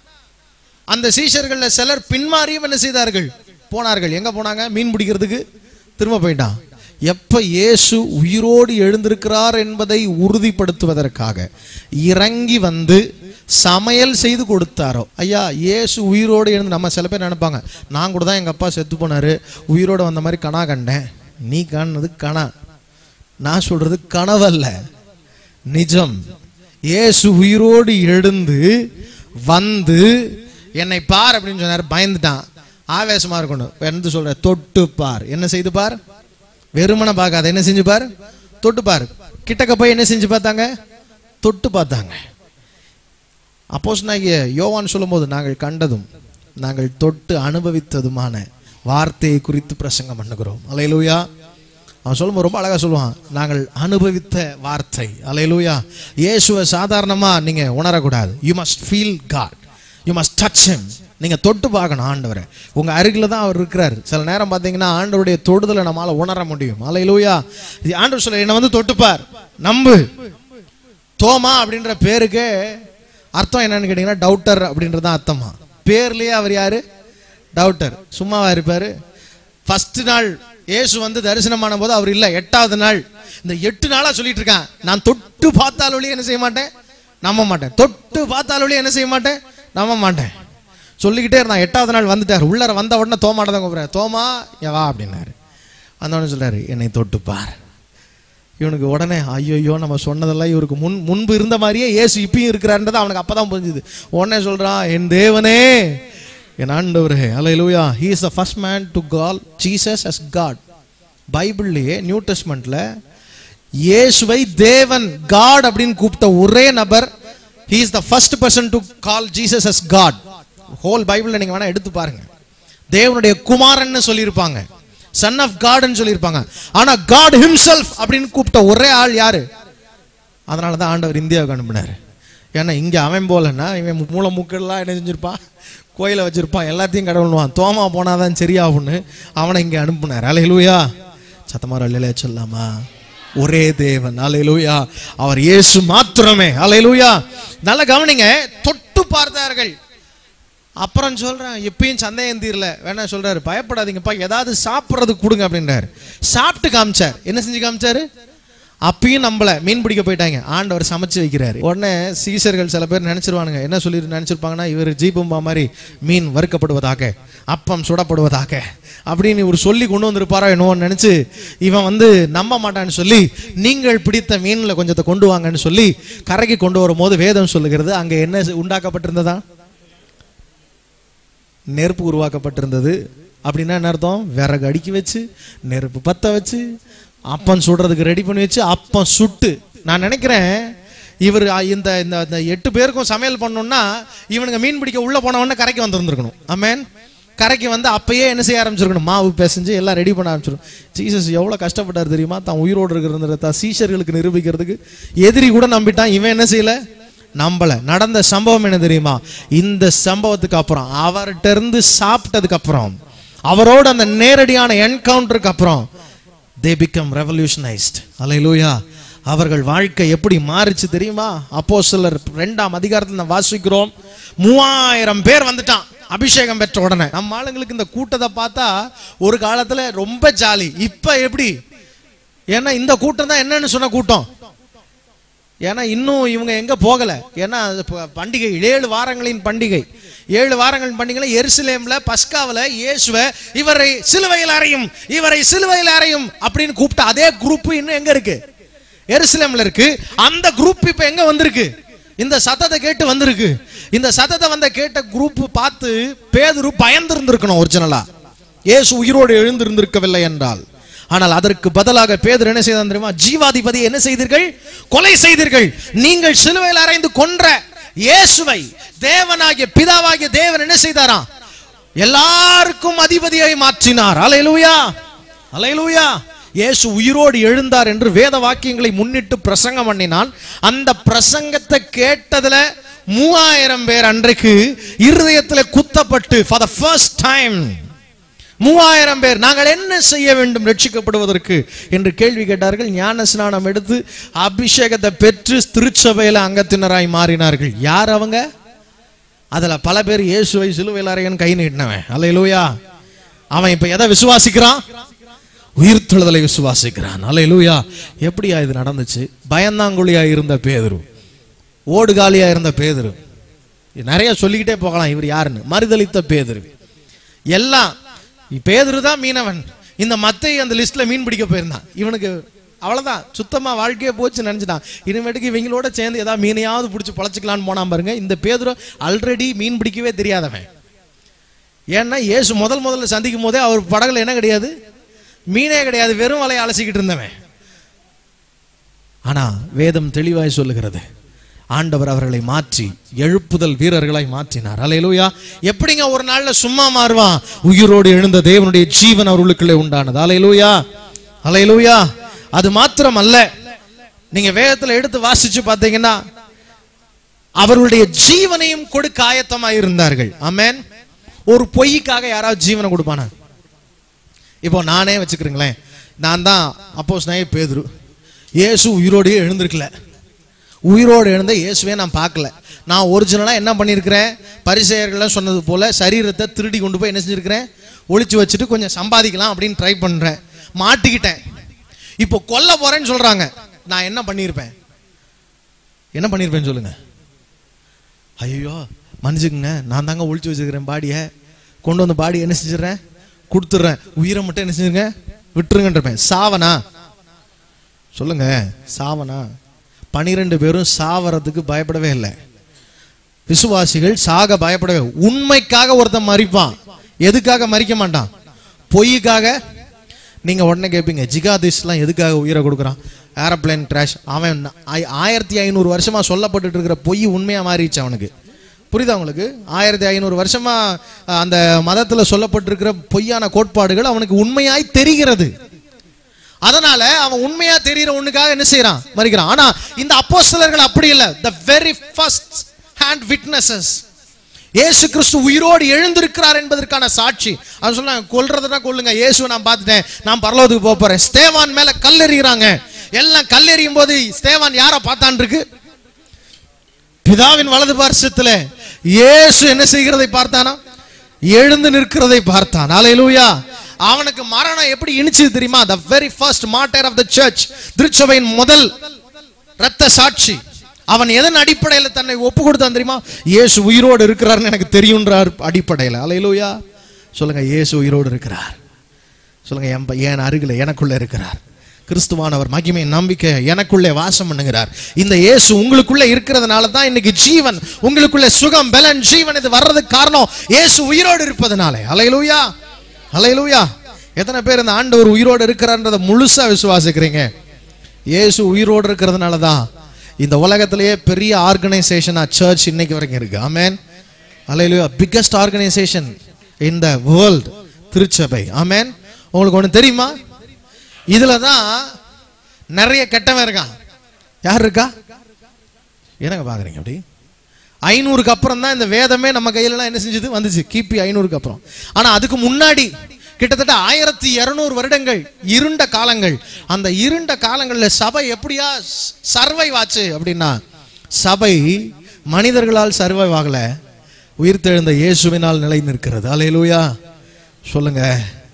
அந்த சீஷர்கள்ல சிலர் பின்மாறியும் என்ன செய்தார்கள் போனார்கள் எங்க போனாங்க மீன் பிடிக்கிறதுக்கு திரும்ப போயிட்டான் எப்ப இயேசு உயிரோடு எழுந்திருக்கிறார் என்பதை உறுதிப்படுத்துவதற்காக இறங்கி வந்து சமையல் செய்து கொடுத்தாரோ ஐயா இயேசு உயிரோடு எழுந்து நம்ம சில பேர் நினைப்பாங்க நான் கூட தான் எங்க அப்பா செத்து போனாரு உயிரோடு வந்த மாதிரி கனா கண்டேன் நீ காணுனது கனா நான் சொல்றது கனவல்ல நிஜம் இயேசு உயிரோடு எழுந்து வந்து என்னை பார் அப்படின்னு சொன்னார் பயந்துட்டான் ஆவேசமா இருக்கணும் வந்து சொல்ற தொட்டு பார் என்ன செய்து பார் வெறுமனை பார்க்காத என்ன செஞ்சு பார் தொட்டு பார் கிட்டக்க போய் என்ன செஞ்சு பார்த்தாங்க தொட்டு பார்த்தாங்க அப்போஸ் யோவான் சொல்லும்போது நாங்கள் கண்டதும் நாங்கள் தொட்டு அனுபவித்ததுமான வார்த்தையை குறித்து பிரசங்கம் பண்ணுகிறோம் அலையலூயா அவன் சொல்லும்போது ரொம்ப அழகா சொல்லுவான் நாங்கள் அனுபவித்த வார்த்தை அலையலூயா இயேசுவை சாதாரணமா நீங்க உணரக்கூடாது you must feel God you must touch him நீங்க தொட்டு பார்க்கணும் ஆண்டவரை உங்க அருகில தான் அவர் இருக்கிறார் சில நேரம் பார்த்தீங்கன்னா ஆண்டவருடைய தொடுதலை நம்மால உணர முடியும் அலையலூயா ஆண்டவர் சொல்ல என்னை வந்து தொட்டுப்பார் நம்பு தோமா அப்படின்ற பேருக்கு அர்த்தம் என்னன்னு கேட்டீங்கன்னா டவுட்டர் அப்படின்றது தான் அர்த்தமா பேர்லயே அவர் யாரு டவுட்டர் சும்மாவா இருப்பாரு ஃபர்ஸ்ட் நாள் இயேசு வந்து தரிசனமான போது அவர் இல்ல எட்டாவது நாள் இந்த எட்டு நாளா சொல்லிட்டு இருக்கான் நான் தொட்டு பார்த்தாலொழி என்ன செய்ய மாட்டேன் நம்ப மாட்டேன் தொட்டு பார்த்தாலொழி என்ன செய்ய மாட்டேன் நம்ப மாட்டேன் சொல்லிக்கிட்டே இருந்தான் எட்டாவது நாள் வந்துட்டார் உள்ளர வந்த உடனே தோமாட்ட தான் கூப்பிடுறாரு தோமா இங்க வா அப்படின்னாரு அந்த உடனே சொல்றாரு என்னை தொட்டு பார் இவனுக்கு உடனே ஐயோ நம்ம சொன்னதெல்லாம் இவருக்கு முன் முன்பு இருந்த மாதிரியே இயேசு இப்பயும் இருக்கிறாருன்றது அவனுக்கு அப்பதான் புரிஞ்சுது உடனே சொல்றான் என் தேவனே என் ஆண்டவரே hallelujah he is the first man to call Jesus as God பைபிள்லயே நியூ டெஸ்ட்மெண்ட்ல இயேசுவை தேவன் காட் அப்படின்னு கூப்பிட்ட ஒரே நபர் he is the first person to call Jesus as God whole பைபிள்ல நீங்க வேணா எடுத்து பாருங்க தேவனுடைய குமாரன்னு சொல்லியிருப்பாங்க சன் ஆஃப் காட்னு சொல்லியிருப்பாங்க ஆனா காட் ஹிம்செல்ஃப் அப்படின்னு கூப்பிட்ட ஒரே ஆள் யாரு அதனால தான் ஆண்டவர் இந்தியாவுக்கு அனுப்பினார் ஏன்னா இங்க அவன் போலன்னா இவன் மூளை மூக்கெல்லாம் என்ன செஞ்சிருப்பான் கோயிலை வச்சிருப்பான் எல்லாத்தையும் கடவுள்வான் தோமா போனாதான் சரியாகும்னு அவனை இங்க அனுப்புனார் அலையிலூயா சத்தமார அலையில சொல்லாமா ஒரே தேவன் அலையிலூயா அவர் இயேசு மாத்திரமே அலையிலூயா நல்லா கவனிங்க தொட்டு பார்த்தார்கள் அப்புறம் சொல்றேன் எப்பயும் சந்தேகம் தீரல வேணா சொல்றாரு பயப்படாதீங்கப்பா ஏதாவது சாப்பிட்றதுக்கு கொடுங்க அப்படின்றாரு சாப்பிட்டு காமிச்சார் என்ன செஞ்சு காமிச்சாரு அப்பயும் நம்மள மீன் பிடிக்க போயிட்டாங்க ஆண்டவர் சமைச்சு வைக்கிறாரு உடனே சீசர்கள் சில பேர் நினைச்சிருவானுங்க என்ன சொல்லி நினைச்சிருப்பாங்கன்னா இவர் ஜீபம்பா மாதிரி மீன் வறுக்கப்படுவதாக அப்பம் சுடப்படுவதாக அப்படின்னு இவர் சொல்லி கொண்டு வந்திருப்பாரோ என்னவோ நினைச்சு இவன் வந்து நம்ப மாட்டான்னு சொல்லி நீங்கள் பிடித்த மீன்ல கொஞ்சத்தை கொண்டு வாங்கன்னு சொல்லி கரைக்கு கொண்டு வரும்போது வேதம் சொல்லுகிறது அங்க என்ன உண்டாக்கப்பட்டிருந்ததா நெருப்பு உருவாக்கப்பட்டிருந்தது அப்படின்னா என்ன அர்த்தம் விறகு அடுக்கி வச்சு நெருப்பு பத்த வச்சு அப்பம் சுடுறதுக்கு ரெடி பண்ணி வச்சு அப்பம் சுட்டு நான் நினைக்கிறேன் இவர் இந்த இந்த இந்த எட்டு பேருக்கும் சமையல் பண்ணணும்னா இவனுங்க மீன் பிடிக்க உள்ள போனவொடனே கரைக்கு வந்திருந்திருக்கணும் ஆமென் கரைக்கு வந்து அப்பயே என்ன செய்ய ஆரம்பிச்சிருக்கணும் மாவு பிசைஞ்சு எல்லாம் ரெடி பண்ண ஆரம்பிச்சிடும் ஜீசஸ் எவ்வளோ கஷ்டப்பட்டார் தெரியுமா தான் உயிரோடு இருக்கிறத தான் சீஷர்களுக்கு நிரூபிக்கிறதுக்கு எதிரி கூட நம்பிட்டான் இவன் என்ன செய்யல நம்பல நடந்த சம்பவம் என்ன தெரியுமா இந்த சம்பவத்துக்கு அப்புறம் அவர்கிட்ட இருந்து சாப்பிட்டதுக்கு அப்புறம் அவரோட அந்த நேரடியான என்கவுண்டருக்கு அப்புறம் தே பிகம் ரெவல்யூஷனைஸ்ட் அலையிலூயா அவர்கள் வாழ்க்கை எப்படி மாறுச்சு தெரியுமா அப்போ சிலர் ரெண்டாம் அதிகாரத்தில் நான் வாசிக்கிறோம் மூவாயிரம் பேர் வந்துட்டான் அபிஷேகம் பெற்ற உடனே நம்ம ஆளுங்களுக்கு இந்த கூட்டத்தை பார்த்தா ஒரு காலத்துல ரொம்ப ஜாலி இப்ப எப்படி ஏன்னா இந்த கூட்டம் தான் என்னன்னு சொன்ன கூட்டம் ஏன்னா இன்னும் இவங்க எங்க போகல ஏன்னா அது ப- பண்டிகை ஏழு வாரங்களின் பண்டிகை ஏழு வாரங்களின் பண்டிகைல எருசலேம்ல பஸ்காவுல இயேசுவை இவரை சிலுவையில் அறையும் இவரை சிலுவையில் அறையும் அப்படின்னு கூப்பிட்ட அதே குரூப் இன்னும் எங்க இருக்கு எருசலேம்ல இருக்கு அந்த குரூப் இப்ப எங்க வந்திருக்கு இந்த சத்தத்தை கேட்டு வந்திருக்கு இந்த சத்தத்தை வந்த கேட்ட குரூப் பார்த்து பேதுரு பயந்து இருந்திருக்கணும் ஒரிஜினலா இயேசு உயிரோடு எழுந்திருந்திருக்கவில்லை என்றால் ஆனால் அதற்கு பதிலாக பேதர் என்ன செய்தான் தெரியுமா ஜீவாதிபதி என்ன செய்தீர்கள் கொலை செய்தீர்கள் நீங்கள் சிலுவையில் அறைந்து கொன்ற இயேசுவை தேவனாகிய பிதாவாகிய தேவன் என்ன செய்தாராம் எல்லாருக்கும் அதிபதியை மாற்றினார் அலையலூயா அலையலூயா இயேசு உயிரோடு எழுந்தார் என்று வேத வாக்கியங்களை முன்னிட்டு பிரசங்கம் பண்ணினான் அந்த பிரசங்கத்தை கேட்டதுல மூவாயிரம் பேர் அன்றைக்கு இருதயத்துல குத்தப்பட்டு ஃபார் த ஃபர்ஸ்ட் டைம் மூவாயிரம் பேர் நாங்கள் என்ன செய்ய வேண்டும் ரட்சிக்கப்படுவதற்கு என்று கேள்வி கேட்டார்கள் ஞான ஸ்நானம் எடுத்து அபிஷேகத்தை பெற்று திருச்சபையில அங்கத்தினராய் மாறினார்கள் யார் அவங்க அதுல பல பேர் இயேசுவை சிலுவையில் அறையன் கை நீட்டினவன் அல்லையிலூயா அவன் இப்ப எதை விசுவாசிக்கிறான் உயிர்த்தெழுதலை விசுவாசிக்கிறான் அல்லையிலூயா எப்படியா இது நடந்துச்சு பயந்தாங்குழியா இருந்த பேதுரு ஓடுகாலியா இருந்த பேதுரு நிறைய சொல்லிக்கிட்டே போகலாம் இவர் யாருன்னு மறுதளித்த பேதுரு எல்லாம் பேதுரு தான் மீனவன் இந்த மத்தை அந்த லிஸ்ட்ல மீன் பிடிக்க போயிருந்தான் இவனுக்கு அவ்வளவுதான் சுத்தமா வாழ்க்கையே போச்சு நினைச்சிட்டான் இனிமேட்டுக்கு இவங்களோட சேர்ந்து ஏதாவது மீனையாவது பிடிச்சி பொழைச்சிக்கலான்னு போனான் பாருங்க இந்த பேதுரு ஆல்ரெடி மீன் பிடிக்கவே தெரியாதவன் ஏன்னா இயேசு முதல் முதல்ல சந்திக்கும் போதே அவர் படகுல என்ன கிடையாது மீனே கிடையாது வெறும் வலையை அலசிக்கிட்டு இருந்தவன் ஆனா வேதம் தெளிவாய் சொல்லுகிறது ஆண்டவர் அவர்களை மாற்றி எழுப்புதல் வீரர்களாய் மாற்றினார் அலையலூயா எப்படிங்க ஒரு நாள்ல சும்மா மாறுவான் உயிரோடு எழுந்த தேவனுடைய ஜீவன் அவர்களுக்குள்ளே உண்டானது அலையலூயா அலையலூயா அது மாத்திரம் அல்ல நீங்க வேதத்துல எடுத்து வாசிச்சு பார்த்தீங்கன்னா அவர்களுடைய ஜீவனையும் கொடுக்க ஆயத்தமாய் இருந்தார்கள் ஆமென் ஒரு பொய்க்காக யாராவது ஜீவனை கொடுப்பானா இப்போ நானே வச்சுக்கிறீங்களேன் நான் தான் அப்போஸ் நாய் பேதுரு இயேசு உயிரோடையே எழுந்திருக்கல உயிரோடு எழுந்த இயேசுவே நான் பார்க்கல நான் ஒரிஜினலாக என்ன பண்ணியிருக்கிறேன் பரிசெயர்கள்லாம் சொன்னது போல சரீரத்தை திருடி கொண்டு போய் என்ன செஞ்சிருக்கிறேன் ஒளிச்சு வச்சுட்டு கொஞ்சம் சம்பாதிக்கலாம் அப்படின்னு ட்ரை பண்ணுறேன் மாட்டிக்கிட்டேன் இப்போ கொல்ல போறேன்னு சொல்றாங்க நான் என்ன பண்ணியிருப்பேன் என்ன பண்ணியிருப்பேன்னு சொல்லுங்க ஐயோ மன்னிச்சுக்குங்க நான் தாங்க ஒளிச்சு வச்சிருக்கிறேன் பாடியை கொண்டு வந்து பாடி என்ன செஞ்சிடறேன் கொடுத்துட்றேன் உயிரை மட்டும் என்ன செஞ்சுருங்க விட்டுருங்கன்றப்பேன் சாவனா சொல்லுங்க சாவனா பனிரெண்டு பேரும் சாவறதுக்கு பயப்படவே இல்லை விசுவாசிகள் சாக பயப்படவே உண்மைக்காக ஒருத்தன் மறிப்பான் எதுக்காக மறிக்க மாட்டான் பொய்யுக்காக நீங்க உடனே கேட்பீங்க ஜிகாதிஸ்லாம் எதுக்காக உயிரை கொடுக்குறான் ஏரோப்ளேன் கிராஷ் அவன் ஆய- ஆயிரத்தி ஐநூறு வருஷமா சொல்லப்பட்டுட்டு இருக்கிற பொய் உண்மையா மாறிடுச்சு அவனுக்கு புரியுதா உங்களுக்கு ஆயிரத்தி ஐநூறு வருஷமா அஹ், அந்த மதத்துல சொல்லப்பட்டிருக்கிற பொய்யான கோட்பாடுகள் அவனுக்கு உண்மையாய் தெரிகிறது அதனால அவன் உண்மையா தெரிகிற ஒண்ணுக்காக என்ன செய்யறான் மறிக்கிறான் ஆனா இந்த அப்போஸ்தலர்கள் அப்படி இல்ல the very first hand witnesses இயேசு கிறிஸ்து உயிரோடு எழுந்திருக்கிறார் என்பதற்கான சாட்சி அவன் சொன்னாங்க கொல்றதுனா கொல்லுங்க இயேசுவை நான் பார்த்துட்டேன் நான் பரலோகத்துக்கு போக போறேன் ஸ்தேவான் மேல கல்லெறிகிறாங்க எல்லாம் கல்லெறியும் போது ஸ்தேவான் யாரை பார்த்தான் இருக்கு பிதாவின் வலது பார்சத்துல இயேசு என்ன செய்கிறதை பார்த்தானா எழுந்து நிற்கிறதை பார்த்தான் அலையலூயா அவனுக்கு மரணம் எப்படி இனிச்சது தெரியுமா the very first martyr of the church திருச்சபையின் முதல் இரத்த சாட்சி அவன் எதன் அடிப்படையில தன்னை ஒப்பு கொடுத்தான் தெரியுமா இயேசு உயிரோடு இருக்கிறார்னு எனக்கு தெரியுன்றார் அடிப்படையில் அலையிலூயா சொல்லுங்க இயேசு உயிரோடு இருக்கிறார் சொல்லுங்க என் ப- என் அருகில் எனக்குள்ள இருக்கிறார் கிறிஸ்துவானவர் மகிமை நம்பிக்கை எனக்குள்ளே வாசம் பண்ணுகிறார் இந்த இயேசு உங்களுக்குள்ள இருக்கிறதுனால தான் இன்னைக்கு ஜீவன் உங்களுக்குள்ள சுகம் பலன் ஜீவன் இது வர்றதுக்கு காரணம் இயேசு உயிரோடு இருப்பதனாலே அலையலூயா அலையலூயா எத்தனை பேர் இந்த ஆண்டவர் உயிரோடு இருக்கிறார்ன்றதை முழுசா விசுவாசிக்கிறீங்க இயேசு உயிரோடு இருக்கிறதுனால தான் இந்த உலகத்திலேயே பெரிய ஆர்கனைசேஷனா சர்ச் இன்னைக்கு வரைக்கும் இருக்கு amen hallelujah biggest organisation in the world திருச்சபை ஆமென் உங்களுக்கு ஒன்று தெரியுமா இதுல தான் நிறைய கெட்டவன் இருக்கான் யார் இருக்கா என்னங்க பாக்குறீங்க அப்படி ஐநூறுக்கு அப்புறம் தான் இந்த வேதமே நம்ம கையிலலாம் என்ன செஞ்சது வந்துச்சு கிபி ஐநூறுக்கு அப்புறம் ஆனா அதுக்கு முன்னாடி கிட்டத்தட்ட ஆயிரத்தி இருநூறு வருடங்கள் இருண்ட காலங்கள் அந்த இருண்ட காலங்கள்ல சபை எப்படியா சர்வைவ் ஆச்சு அப்படின்னா சபை மனிதர்களால் சர்வைவ் ஆகல உயிர்த்தெழுந்த இயேசுவினால் நிலை நிற்கிறது அலையலூயா சொல்லுங்க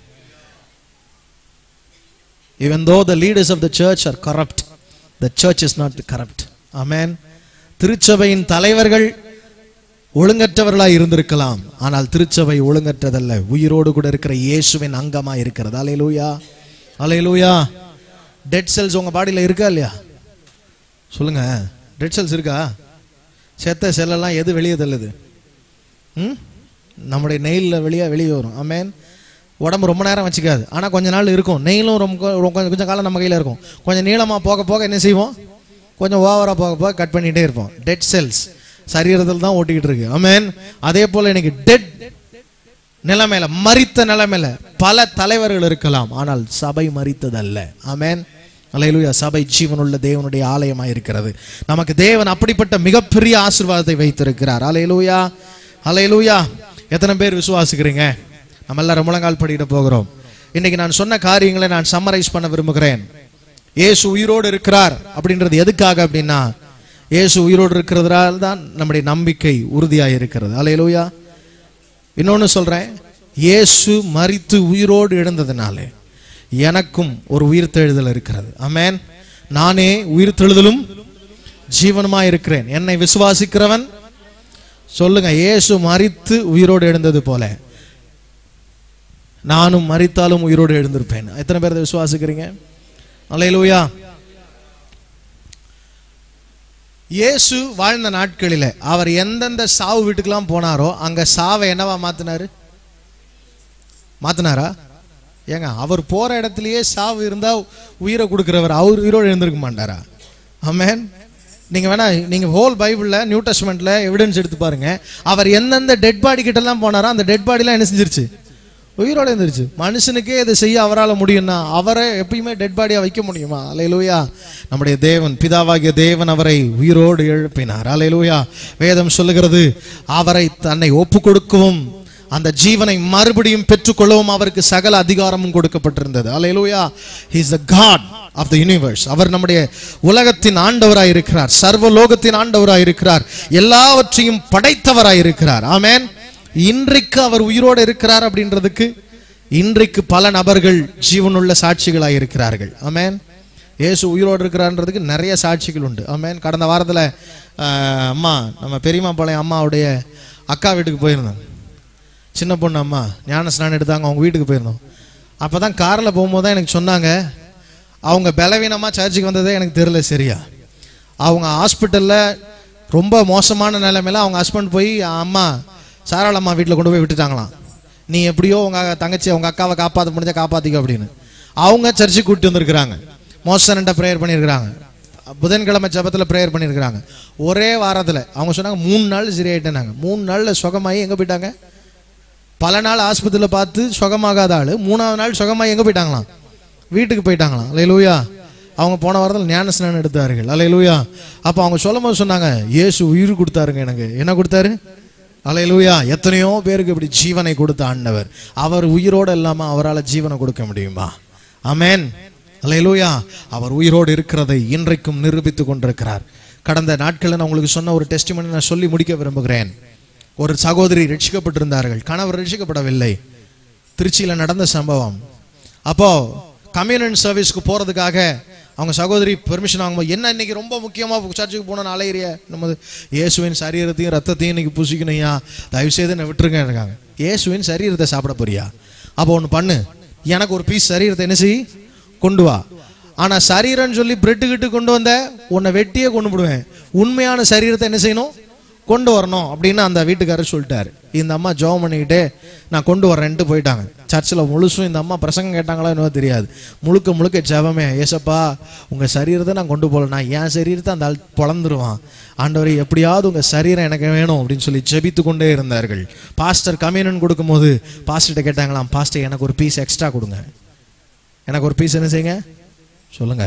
even though the leaders of the church are corrupt the church is not corrupt amen திருச்சபையின் தலைவர்கள் ஒழுங்கற்றவர்களாய் இருந்திருக்கலாம் ஆனால் திருச்சபை ஒழுங்கற்றதல்ல உயிரோடு கூட இருக்கிற இயேசுவின் அங்கமா இருக்கிறது அலையலூயா அலையலூயா டெட் செல்ஸ் உங்க பாடியில இருக்கா இல்லையா சொல்லுங்க டெட் செல்ஸ் இருக்கா செத்த செல்லெல்லாம் எது வெளியே தள்ளுது ம் நம்முடைய நெயிலில் வெளியே வெளியே வரும் ஆமேன் உடம்பு ரொம்ப நேரம் வச்சுக்காது ஆனால் கொஞ்ச நாள் இருக்கும் நெயிலும் ரொம்ப ரொம்ப- கொஞ்சம் கொஞ்சம் காலம் நம்ம கையில் இருக்கும் கொஞ்சம் நீளமாக போக போக என்ன செய்வோம் கொஞ்சம் ஓவராக போக போக கட் பண்ணிகிட்டே இருப்போம் டெட் செல்ஸ் சரீரத்தில் தான் ஓட்டிக்கிட்டு இருக்கு ஆமேன் அதே போல் இன்னைக்கு டெட் நிலைமையில மரித்த நிலைமையில பல தலைவர்கள் இருக்கலாம் ஆனால் சபை மரித்ததல்ல ஆமென் அலையலூயா சபை ஜீவனுள்ள தேவனுடைய ஆலயமாய் இருக்கிறது நமக்கு தேவன் அப்படிப்பட்ட மிகப்பெரிய ஆசீர்வாதத்தை வைத்திருக்கிறார் அலையலூயா அலையலூயா எத்தனை பேர் விசுவாசிக்கிறீங்க நம்ம எல்லாரும் முழங்கால் படிக்கிட போகிறோம் இன்னைக்கு நான் சொன்ன காரியங்களை நான் சம்மரைஸ் பண்ண விரும்புகிறேன் இயேசு உயிரோடு இருக்கிறார் அப்படின்றது எதுக்காக அப்படின்னா இயேசு உயிரோடு இருக்கிறதுனால தான் நம்முடைய நம்பிக்கை உறுதியாக இருக்கிறது அலையலூயா இன்னொன்னு சொல்றேன் இயேசு மரித்து உயிரோடு எழுந்ததுனாலே எனக்கும் ஒரு உயிர்த்தெழுதல் இருக்கிறது ஆமென் நானே உயிர்த்தெழுதலும் ஜீவனுமா இருக்கிறேன் என்னை விசுவாசிக்கிறவன் சொல்லுங்க இயேசு மரித்து உயிரோடு எழுந்தது போல நானும் மரித்தாலும் உயிரோடு எழுந்திருப்பேன் எத்தனை பேர் இதை விசுவாசிக்கிறீங்க அல்லேலூயா இயேசு வாழ்ந்த நாட்களில அவர் எந்தெந்த சாவு வீட்டுக்கெல்லாம் போனாரோ அங்க சாவை என்னவா மாத்தினாரு மாத்தினாரா ஏங்க அவர் போற இடத்துலயே சாவு இருந்தா உயிரை கொடுக்கிறவர் அவர் உயிரோடு எழுந்திருக்க மாட்டாரா ஆமென் நீங்க வேணா நீங்க ஹோல் பைபிள்ல நியூ டெஸ்ட்மெண்ட்ல எவிடன்ஸ் எடுத்து பாருங்க அவர் எந்தெந்த டெட் பாடி கிட்ட எல்லாம் போனாரோ அந்த டெட் பாடிலாம் என்ன செஞ்சிருச்சு உயிரோட இருந்துருச்சு மனுஷனுக்கே இதை செய்ய அவரால் முடியும்னா அவரை எப்பயுமே டெட் பாடியா வைக்க முடியுமா அலையலூயா நம்முடைய தேவன் பிதாவாகிய தேவன் அவரை உயிரோடு எழுப்பினார் அலையலூயா வேதம் சொல்லுகிறது அவரை தன்னை ஒப்பு கொடுக்கவும் அந்த ஜீவனை மறுபடியும் பெற்றுக்கொள்ளவும் அவருக்கு சகல அதிகாரமும் கொடுக்கப்பட்டிருந்தது hallelujah is the God of the universe அவர் நம்முடைய உலகத்தின் ஆண்டவராய் இருக்கிறார் சர்வலோகத்தின் ஆண்டவராய் இருக்கிறார் எல்லாவற்றையும் படைத்தவராய் இருக்கிறார் ஆமென் இன்றைக்கு அவர் உயிரோடு இருக்கிறார் அப்படின்றதுக்கு இன்றைக்கு பல நபர்கள் ஜீவனுள்ள சாட்சிகளாய் இருக்கிறார்கள் ஆமென் இயேசு உயிரோடு இருக்கிறான்றதுக்கு நிறைய சாட்சிகள் உண்டு ஆமென் கடந்த வாரத்தில் அம்மா நம்ம பெரியம்மா பாளையம் அம்மாவுடைய அக்கா வீட்டுக்கு போயிருந்தோம் சின்ன பொண்ணு அம்மா ஞான ஸ்நானம் எடுத்தாங்க அவங்க வீட்டுக்கு போயிருந்தோம் அப்போ தான் காரில் போகும்போது தான் எனக்கு சொன்னாங்க அவங்க பலவீனமாக சர்ச்சுக்கு வந்ததே எனக்கு தெரியல சரியா அவங்க ஹாஸ்பிட்டலில் ரொம்ப மோசமான நிலைமையில அவங்க ஹஸ்பண்ட் போய் அம்மா சாராளம்மா வீட்டில் கொண்டு போய் விட்டுட்டாங்களாம் நீ எப்படியோ உங்க தங்கச்சி உங்க அக்காவை காப்பாற்ற முடிஞ்சா காப்பாத்திக்க அப்படின்னு அவங்க சர்ச்சுக்கு கூட்டி வந்திருக்கிறாங்க மோசன்ட்ட ப்ரேயர் பண்ணியிருக்கிறாங்க புதன்கிழமை ஜபத்தில் ப்ரேயர் பண்ணியிருக்கிறாங்க ஒரே வாரத்தில் அவங்க சொன்னாங்க மூணு நாள் சரியாயிட்டேனாங்க மூணு நாளில் சுகமாகி எங்கே போயிட்டாங்க பல நாள் ஆஸ்பத்திரியில் பார்த்து சுகமாகாத ஆள் மூணாவது நாள் சுகமாகி எங்கே போயிட்டாங்களாம் வீட்டுக்கு போயிட்டாங்களாம் அலையலூயா அவங்க போன வாரத்தில் ஞான ஸ்நானம் எடுத்தார்கள் அலையலூயா அப்போ அவங்க சொல்லும் போது சொன்னாங்க இயேசு உயிர் கொடுத்தாருங்க எனக்கு என்ன கொடுத்தாரு அலையலூயா எத்தனையோ பேருக்கு இப்படி ஜீவனை கொடுத்த ஆண்டவர் அவர் உயிரோடு இல்லாமல் அவரால் ஜீவனை கொடுக்க முடியுமா அமேன் அலையலூயா அவர் உயிரோடு இருக்கிறதை இன்றைக்கும் நிரூபித்துக் கொண்டிருக்கிறார் கடந்த நாட்களில் நான் உங்களுக்கு சொன்ன ஒரு டெஸ்டிமனி நான் சொல்லி முடிக்க விரும்புகிறேன் ஒரு சகோதரி ரட்சிக்கப்பட்டிருந்தார்கள் கணவர் ரட்சிக்கப்படவில்லை திருச்சியில நடந்த சம்பவம் அப்போ கம்யூனன் சர்வீஸ்க்கு போறதுக்காக அவங்க சகோதரி பெர்மிஷன் வாங்கும்போது என்ன இன்னைக்கு ரொம்ப முக்கியமா சர்ச்சுக்கு போன அலையிறிய நம்ம இயேசுவின் சரீரத்தையும் ரத்தத்தையும் இன்னைக்கு புசிக்கணும்யா தயவு செய்து என்ன விட்டுருங்க இருக்காங்க இயேசுவின் சரீரத்தை சாப்பிட போறியா அப்போ ஒன்று பண்ணு எனக்கு ஒரு பீஸ் சரீரத்தை என்ன செய் கொண்டு வா ஆனா சரீரம்னு சொல்லி பிரெட்டு கிட்டு கொண்டு வந்த உன்னை வெட்டியே கொண்டு விடுவேன் உண்மையான சரீரத்தை என்ன செய்யணும் கொண்டு வரணும் அப்படின்னு அந்த வீட்டுக்காரர் சொல்லிட்டாரு இந்த அம்மா ஜெபம் பண்ணிக்கிட்டே நான் கொண்டு வரேன்ட்டு போயிட்டாங்க சர்ச்சில் முழுசும் இந்த அம்மா பிரசங்கம் கேட்டாங்களோ என்னவோ தெரியாது முழுக்க முழுக்க ஜெபமே ஏசப்பா உங்கள் சரீரத்தை நான் கொண்டு போகல நான் என் சரீரத்தை அந்த ஆள் பொழந்துருவான் ஆண்டவரே எப்படியாவது உங்கள் சரீரம் எனக்கு வேணும் அப்படின்னு சொல்லி ஜெபித்து கொண்டே இருந்தார்கள் பாஸ்டர் கம்யூனன் கொடுக்கும்போது பாஸ்டர்கிட்ட கேட்டாங்களாம் பாஸ்டர் எனக்கு ஒரு பீஸ் எக்ஸ்ட்ரா கொடுங்க எனக்கு ஒரு பீஸ் என்ன செய்யுங்க சொல்லுங்க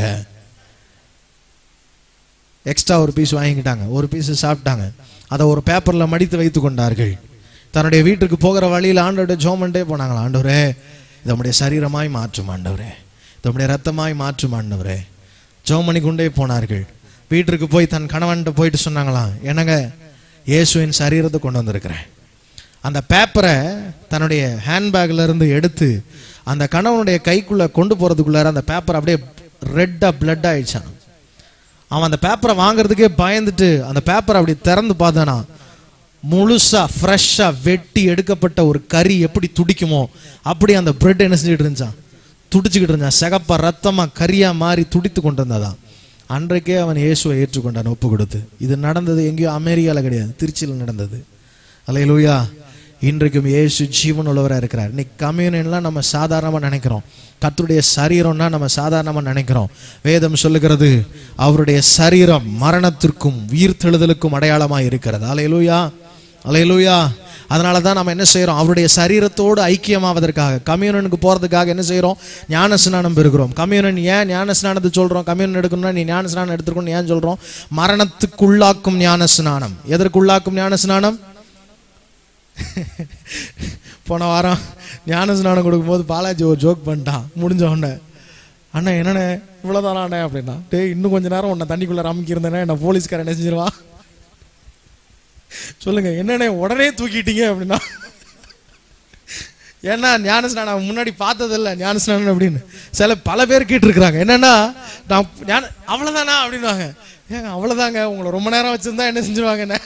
எக்ஸ்ட்ரா ஒரு பீஸ் வாங்கிக்கிட்டாங்க ஒரு பீஸ் சாப்பிட்டாங்க அதை ஒரு பேப்பர்ல மடித்து வைத்து கொண்டார்கள் தன்னுடைய வீட்டுக்கு போகிற வழியில் ஆண்டோட ஜோமண்டே போனாங்களா ஆண்டவரே இது நம்முடைய சரீரமாய் மாற்றும் ஆண்டவரே இது நம்முடைய ரத்தமாய் மாற்றும் ஆண்டவரே ஜோம் பண்ணி கொண்டே போனார்கள் வீட்டிற்கு போய் தன் கணவன்கிட்ட போயிட்டு சொன்னாங்களாம் என்னங்க இயேசுவின் சரீரத்தை கொண்டு வந்திருக்கிறேன் அந்த பேப்பரை தன்னுடைய ஹேண்ட்பேக்ல இருந்து எடுத்து அந்த கணவனுடைய கைக்குள்ள கொண்டு போறதுக்குள்ளார அந்த பேப்பர் அப்படியே ரெட்டா பிளட் ஆயிடுச்சான் அவன் அந்த பேப்பரை வாங்குறதுக்கே பயந்துட்டு அந்த பேப்பரை அப்படி திறந்து பார்த்தானா முழுசா ஃப்ரெஷ்ஷா வெட்டி எடுக்கப்பட்ட ஒரு கறி எப்படி துடிக்குமோ அப்படி அந்த பிரெட் என்ன செஞ்சுட்டு இருந்துச்சான் துடிச்சுக்கிட்டு இருந்தான் சிகப்பா ரத்தமா கரியா மாறி துடித்து கொண்டு இருந்ததான் அன்றைக்கே அவன் இயேசுவை ஏற்றுக்கொண்டான் ஒப்பு கொடுத்து இது நடந்தது எங்கேயோ அமெரிக்கால கிடையாது திருச்சியில் நடந்தது அல்லேலூயா இன்றைக்கும் இயேசு ஜீவன் உள்ளவராக இருக்கிறார் இன்னைக்கு கம்யூனியன்லாம் நம்ம சாதாரணமாக நினைக்கிறோம் கர்த்தருடைய சரீரம்னா நம்ம சாதாரணமாக நினைக்கிறோம் வேதம் சொல்லுகிறது அவருடைய சரீரம் மரணத்திற்கும் உயிர்த்தெழுதலுக்கும் அடையாளமாக இருக்கிறது அலையலூயா அலையலூயா அதனால தான் நம்ம என்ன செய்கிறோம் அவருடைய சரீரத்தோடு ஐக்கியமாவதற்காக கம்யூனனுக்கு போகிறதுக்காக என்ன செய்கிறோம் ஞான ஸ்நானம் பெறுகிறோம் கம்யூனன் ஏன் ஞான ஸ்நானத்தை சொல்கிறோம் கம்யூனன் எடுக்கணும்னா நீ ஞான ஸ்நானம் எடுத்துருக்கணும் ஏன் சொல்கிறோம் மரணத்துக்குள்ளாக்கும் ஞான ஸ்நானம் எதற்குள்ளாக்கும் ஞான ஸ்நானம் போன வாரம் ஞான ஸ்நானம் கொடுக்கும்போது பாலாஜி ஒரு ஜோக் பண்ணிட்டான் முடிஞ்ச உடனே அண்ணா என்னண்ணே இவ்வளோதானா அண்ணே அப்படின்னா டேய் இன்னும் கொஞ்ச நேரம் உன்னை தண்ணிக்குள்ளே ரமிக்கி இருந்தேனே என்ன போலீஸ்காரன் என்ன செஞ்சிருவான் சொல்லுங்க என்னண்ணே உடனே தூக்கிட்டீங்க அப்படின்னா ஏன்னா ஞான ஸ்நானம் முன்னாடி பார்த்ததில்ல ஞான ஸ்நானம் அப்படின்னு சில பல பேர் கேட்டிருக்கிறாங்க என்னன்னா நான் ஞான அவ்வளோதானா அப்படின்வாங்க ஏங்க அவ்வளோதாங்க உங்களை ரொம்ப நேரம் வச்சிருந்தா என்ன செஞ்சிருவாங்க என்ன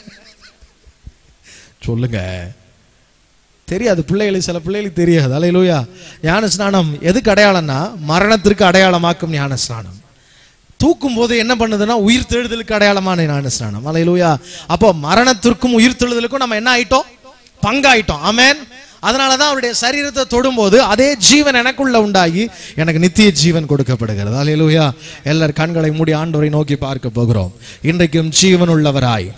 சொல்லுங்க தெரியாது பிள்ளைகளுக்கு சில பிள்ளைகளுக்கு தெரியாது அலையிலூயா ஞான ஸ்நானம் எதுக்கு அடையாளம்னா மரணத்திற்கு அடையாளமாக்கும் ஞான ஸ்நானம் தூக்கும் போது என்ன பண்ணுதுன்னா உயிர் தெழுதலுக்கு அடையாளமான ஞான ஸ்நானம் அலையிலூயா அப்போ மரணத்திற்கும் உயிர் தெழுதலுக்கும் நம்ம என்ன ஆயிட்டோம் பங்காயிட்டோம் ஆமென் அதனாலதான் அவருடைய சரீரத்தை தொடும்போது அதே ஜீவன் எனக்குள்ள உண்டாகி எனக்கு நித்திய ஜீவன் கொடுக்கப்படுகிறது அலையிலூயா எல்லார் கண்களை மூடி ஆண்டவரை நோக்கி பார்க்க போகிறோம் இன்றைக்கும் ஜீவன் உள்ளவராய்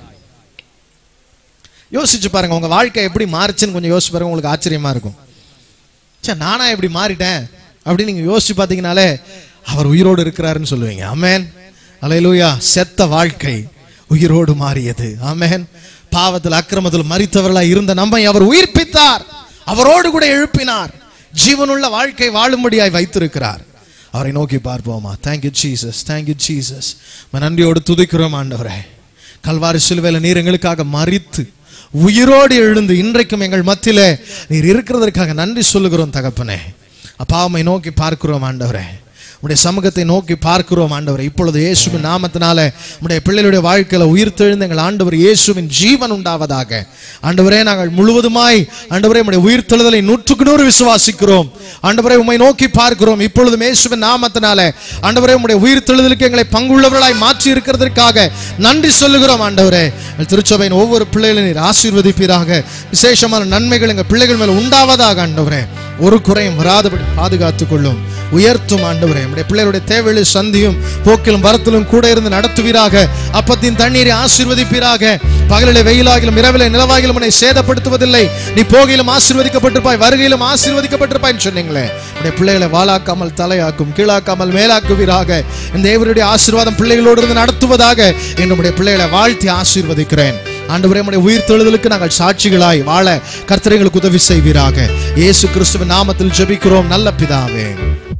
யோசிச்சு பாருங்க உங்க வாழ்க்கை எப்படி மாறுச்சுன்னு கொஞ்சம் யோசிச்சு பாருங்க உங்களுக்கு ஆச்சரியமா இருக்கும் சே நானா எப்படி மாறிட்டேன் அப்படின்னு நீங்க யோசிச்சு பார்த்தீங்கனாலே அவர் உயிரோடு இருக்கிறாருன்னு சொல்லுவீங்க ஆமென் அலையலூயா செத்த வாழ்க்கை உயிரோடு மாறியது ஆமென் பாவத்தில் அக்கிரமத்தில் மறித்தவர்களா இருந்த நம்மை அவர் உயிர்ப்பித்தார் அவரோடு கூட எழுப்பினார் ஜீவனுள்ள வாழ்க்கை வாழும்படியாய் வைத்திருக்கிறார் அவரை நோக்கி பார்ப்போமா தேங்க்யூ ஜீசஸ் தேங்க்யூ ஜீசஸ் நன்றியோடு துதிக்கிறோம் ஆண்டவரே கல்வாரி சிலுவையில் நீர் எங்களுக்காக மறித்து உயிரோடு எழுந்து இன்றைக்கும் எங்கள் மத்தியிலே நீர் இருக்கிறதற்காக நன்றி சொல்லுகிறோம் தகப்பனே அப்பாவை நோக்கி பார்க்கிறோம் ஆண்டவரே உடைய சமூகத்தை நோக்கி பார்க்கிறோம் ஆண்டவரே இப்பொழுது இயேசுவின் நாமத்தினால உடைய பிள்ளைகளுடைய வாழ்க்கையில உயிர்த்தெழுந்த எங்கள் ஆண்டவர் இயேசுவின் ஜீவன் உண்டாவதாக ஆண்டவரே நாங்கள் முழுவதுமாய் ஆண்டவரே உடைய உயிர்த்தெழுதலை நூற்றுக்கு நூறு விசுவாசிக்கிறோம் ஆண்டவரே உம்மை நோக்கி பார்க்கிறோம் இப்பொழுதும் இயேசுவின் நாமத்தினால ஆண்டவரே உடைய உயிர்த்தெழுதலுக்கு எங்களை பங்குள்ளவர்களாய் மாற்றி இருக்கிறதற்காக நன்றி சொல்லுகிறோம் ஆண்டவரே எங்கள் திருச்சபையின் ஒவ்வொரு பிள்ளைகளையும் நீர் ஆசீர்வதிப்பீராக விசேஷமான நன்மைகள் எங்கள் பிள்ளைகள் மேல் உண்டாவதாக ஆண்டவரே ஒரு குறையும் வராதபடி பாதுகாத்துக் கொள்ளும் உயர்த்தும் ஆண்டவரே நம்முடைய பிள்ளைகளுடைய தேவைகளை சந்தியும் போக்கிலும் வரத்திலும் கூட இருந்து நடத்துவீராக அப்பத்தின் தண்ணீரை ஆசீர்வதிப்பீராக பகலிலே வெயிலாகிலும் இரவிலே நிலவாகிலும் உன்னை சேதப்படுத்துவதில்லை நீ போகையிலும் ஆசீர்வதிக்கப்பட்டிருப்பாய் வருகையிலும் ஆசீர்வதிக்கப்பட்டிருப்பாய் சொன்னீங்களே உடைய பிள்ளைகளை வாளாக்காமல் தலையாக்கும் கீழாக்காமல் மேலாக்குவீராக இந்த தேவனுடைய ஆசீர்வாதம் பிள்ளைகளோடு இருந்து நடத்துவதாக என்று நம்முடைய பிள்ளைகளை வாழ்த்தி ஆசீர்வதிக்கிறேன் ஆண்டவரே நம்முடைய உயிர் தெழுதலுக்கு நாங்கள் சாட்சிகளாய் வாழ கர்த்தரைகளுக்கு உதவி செய்வீராக இயேசு கிறிஸ்துவின் நாமத்தில் ஜெபிக்கிறோம் நல்ல பிதாவே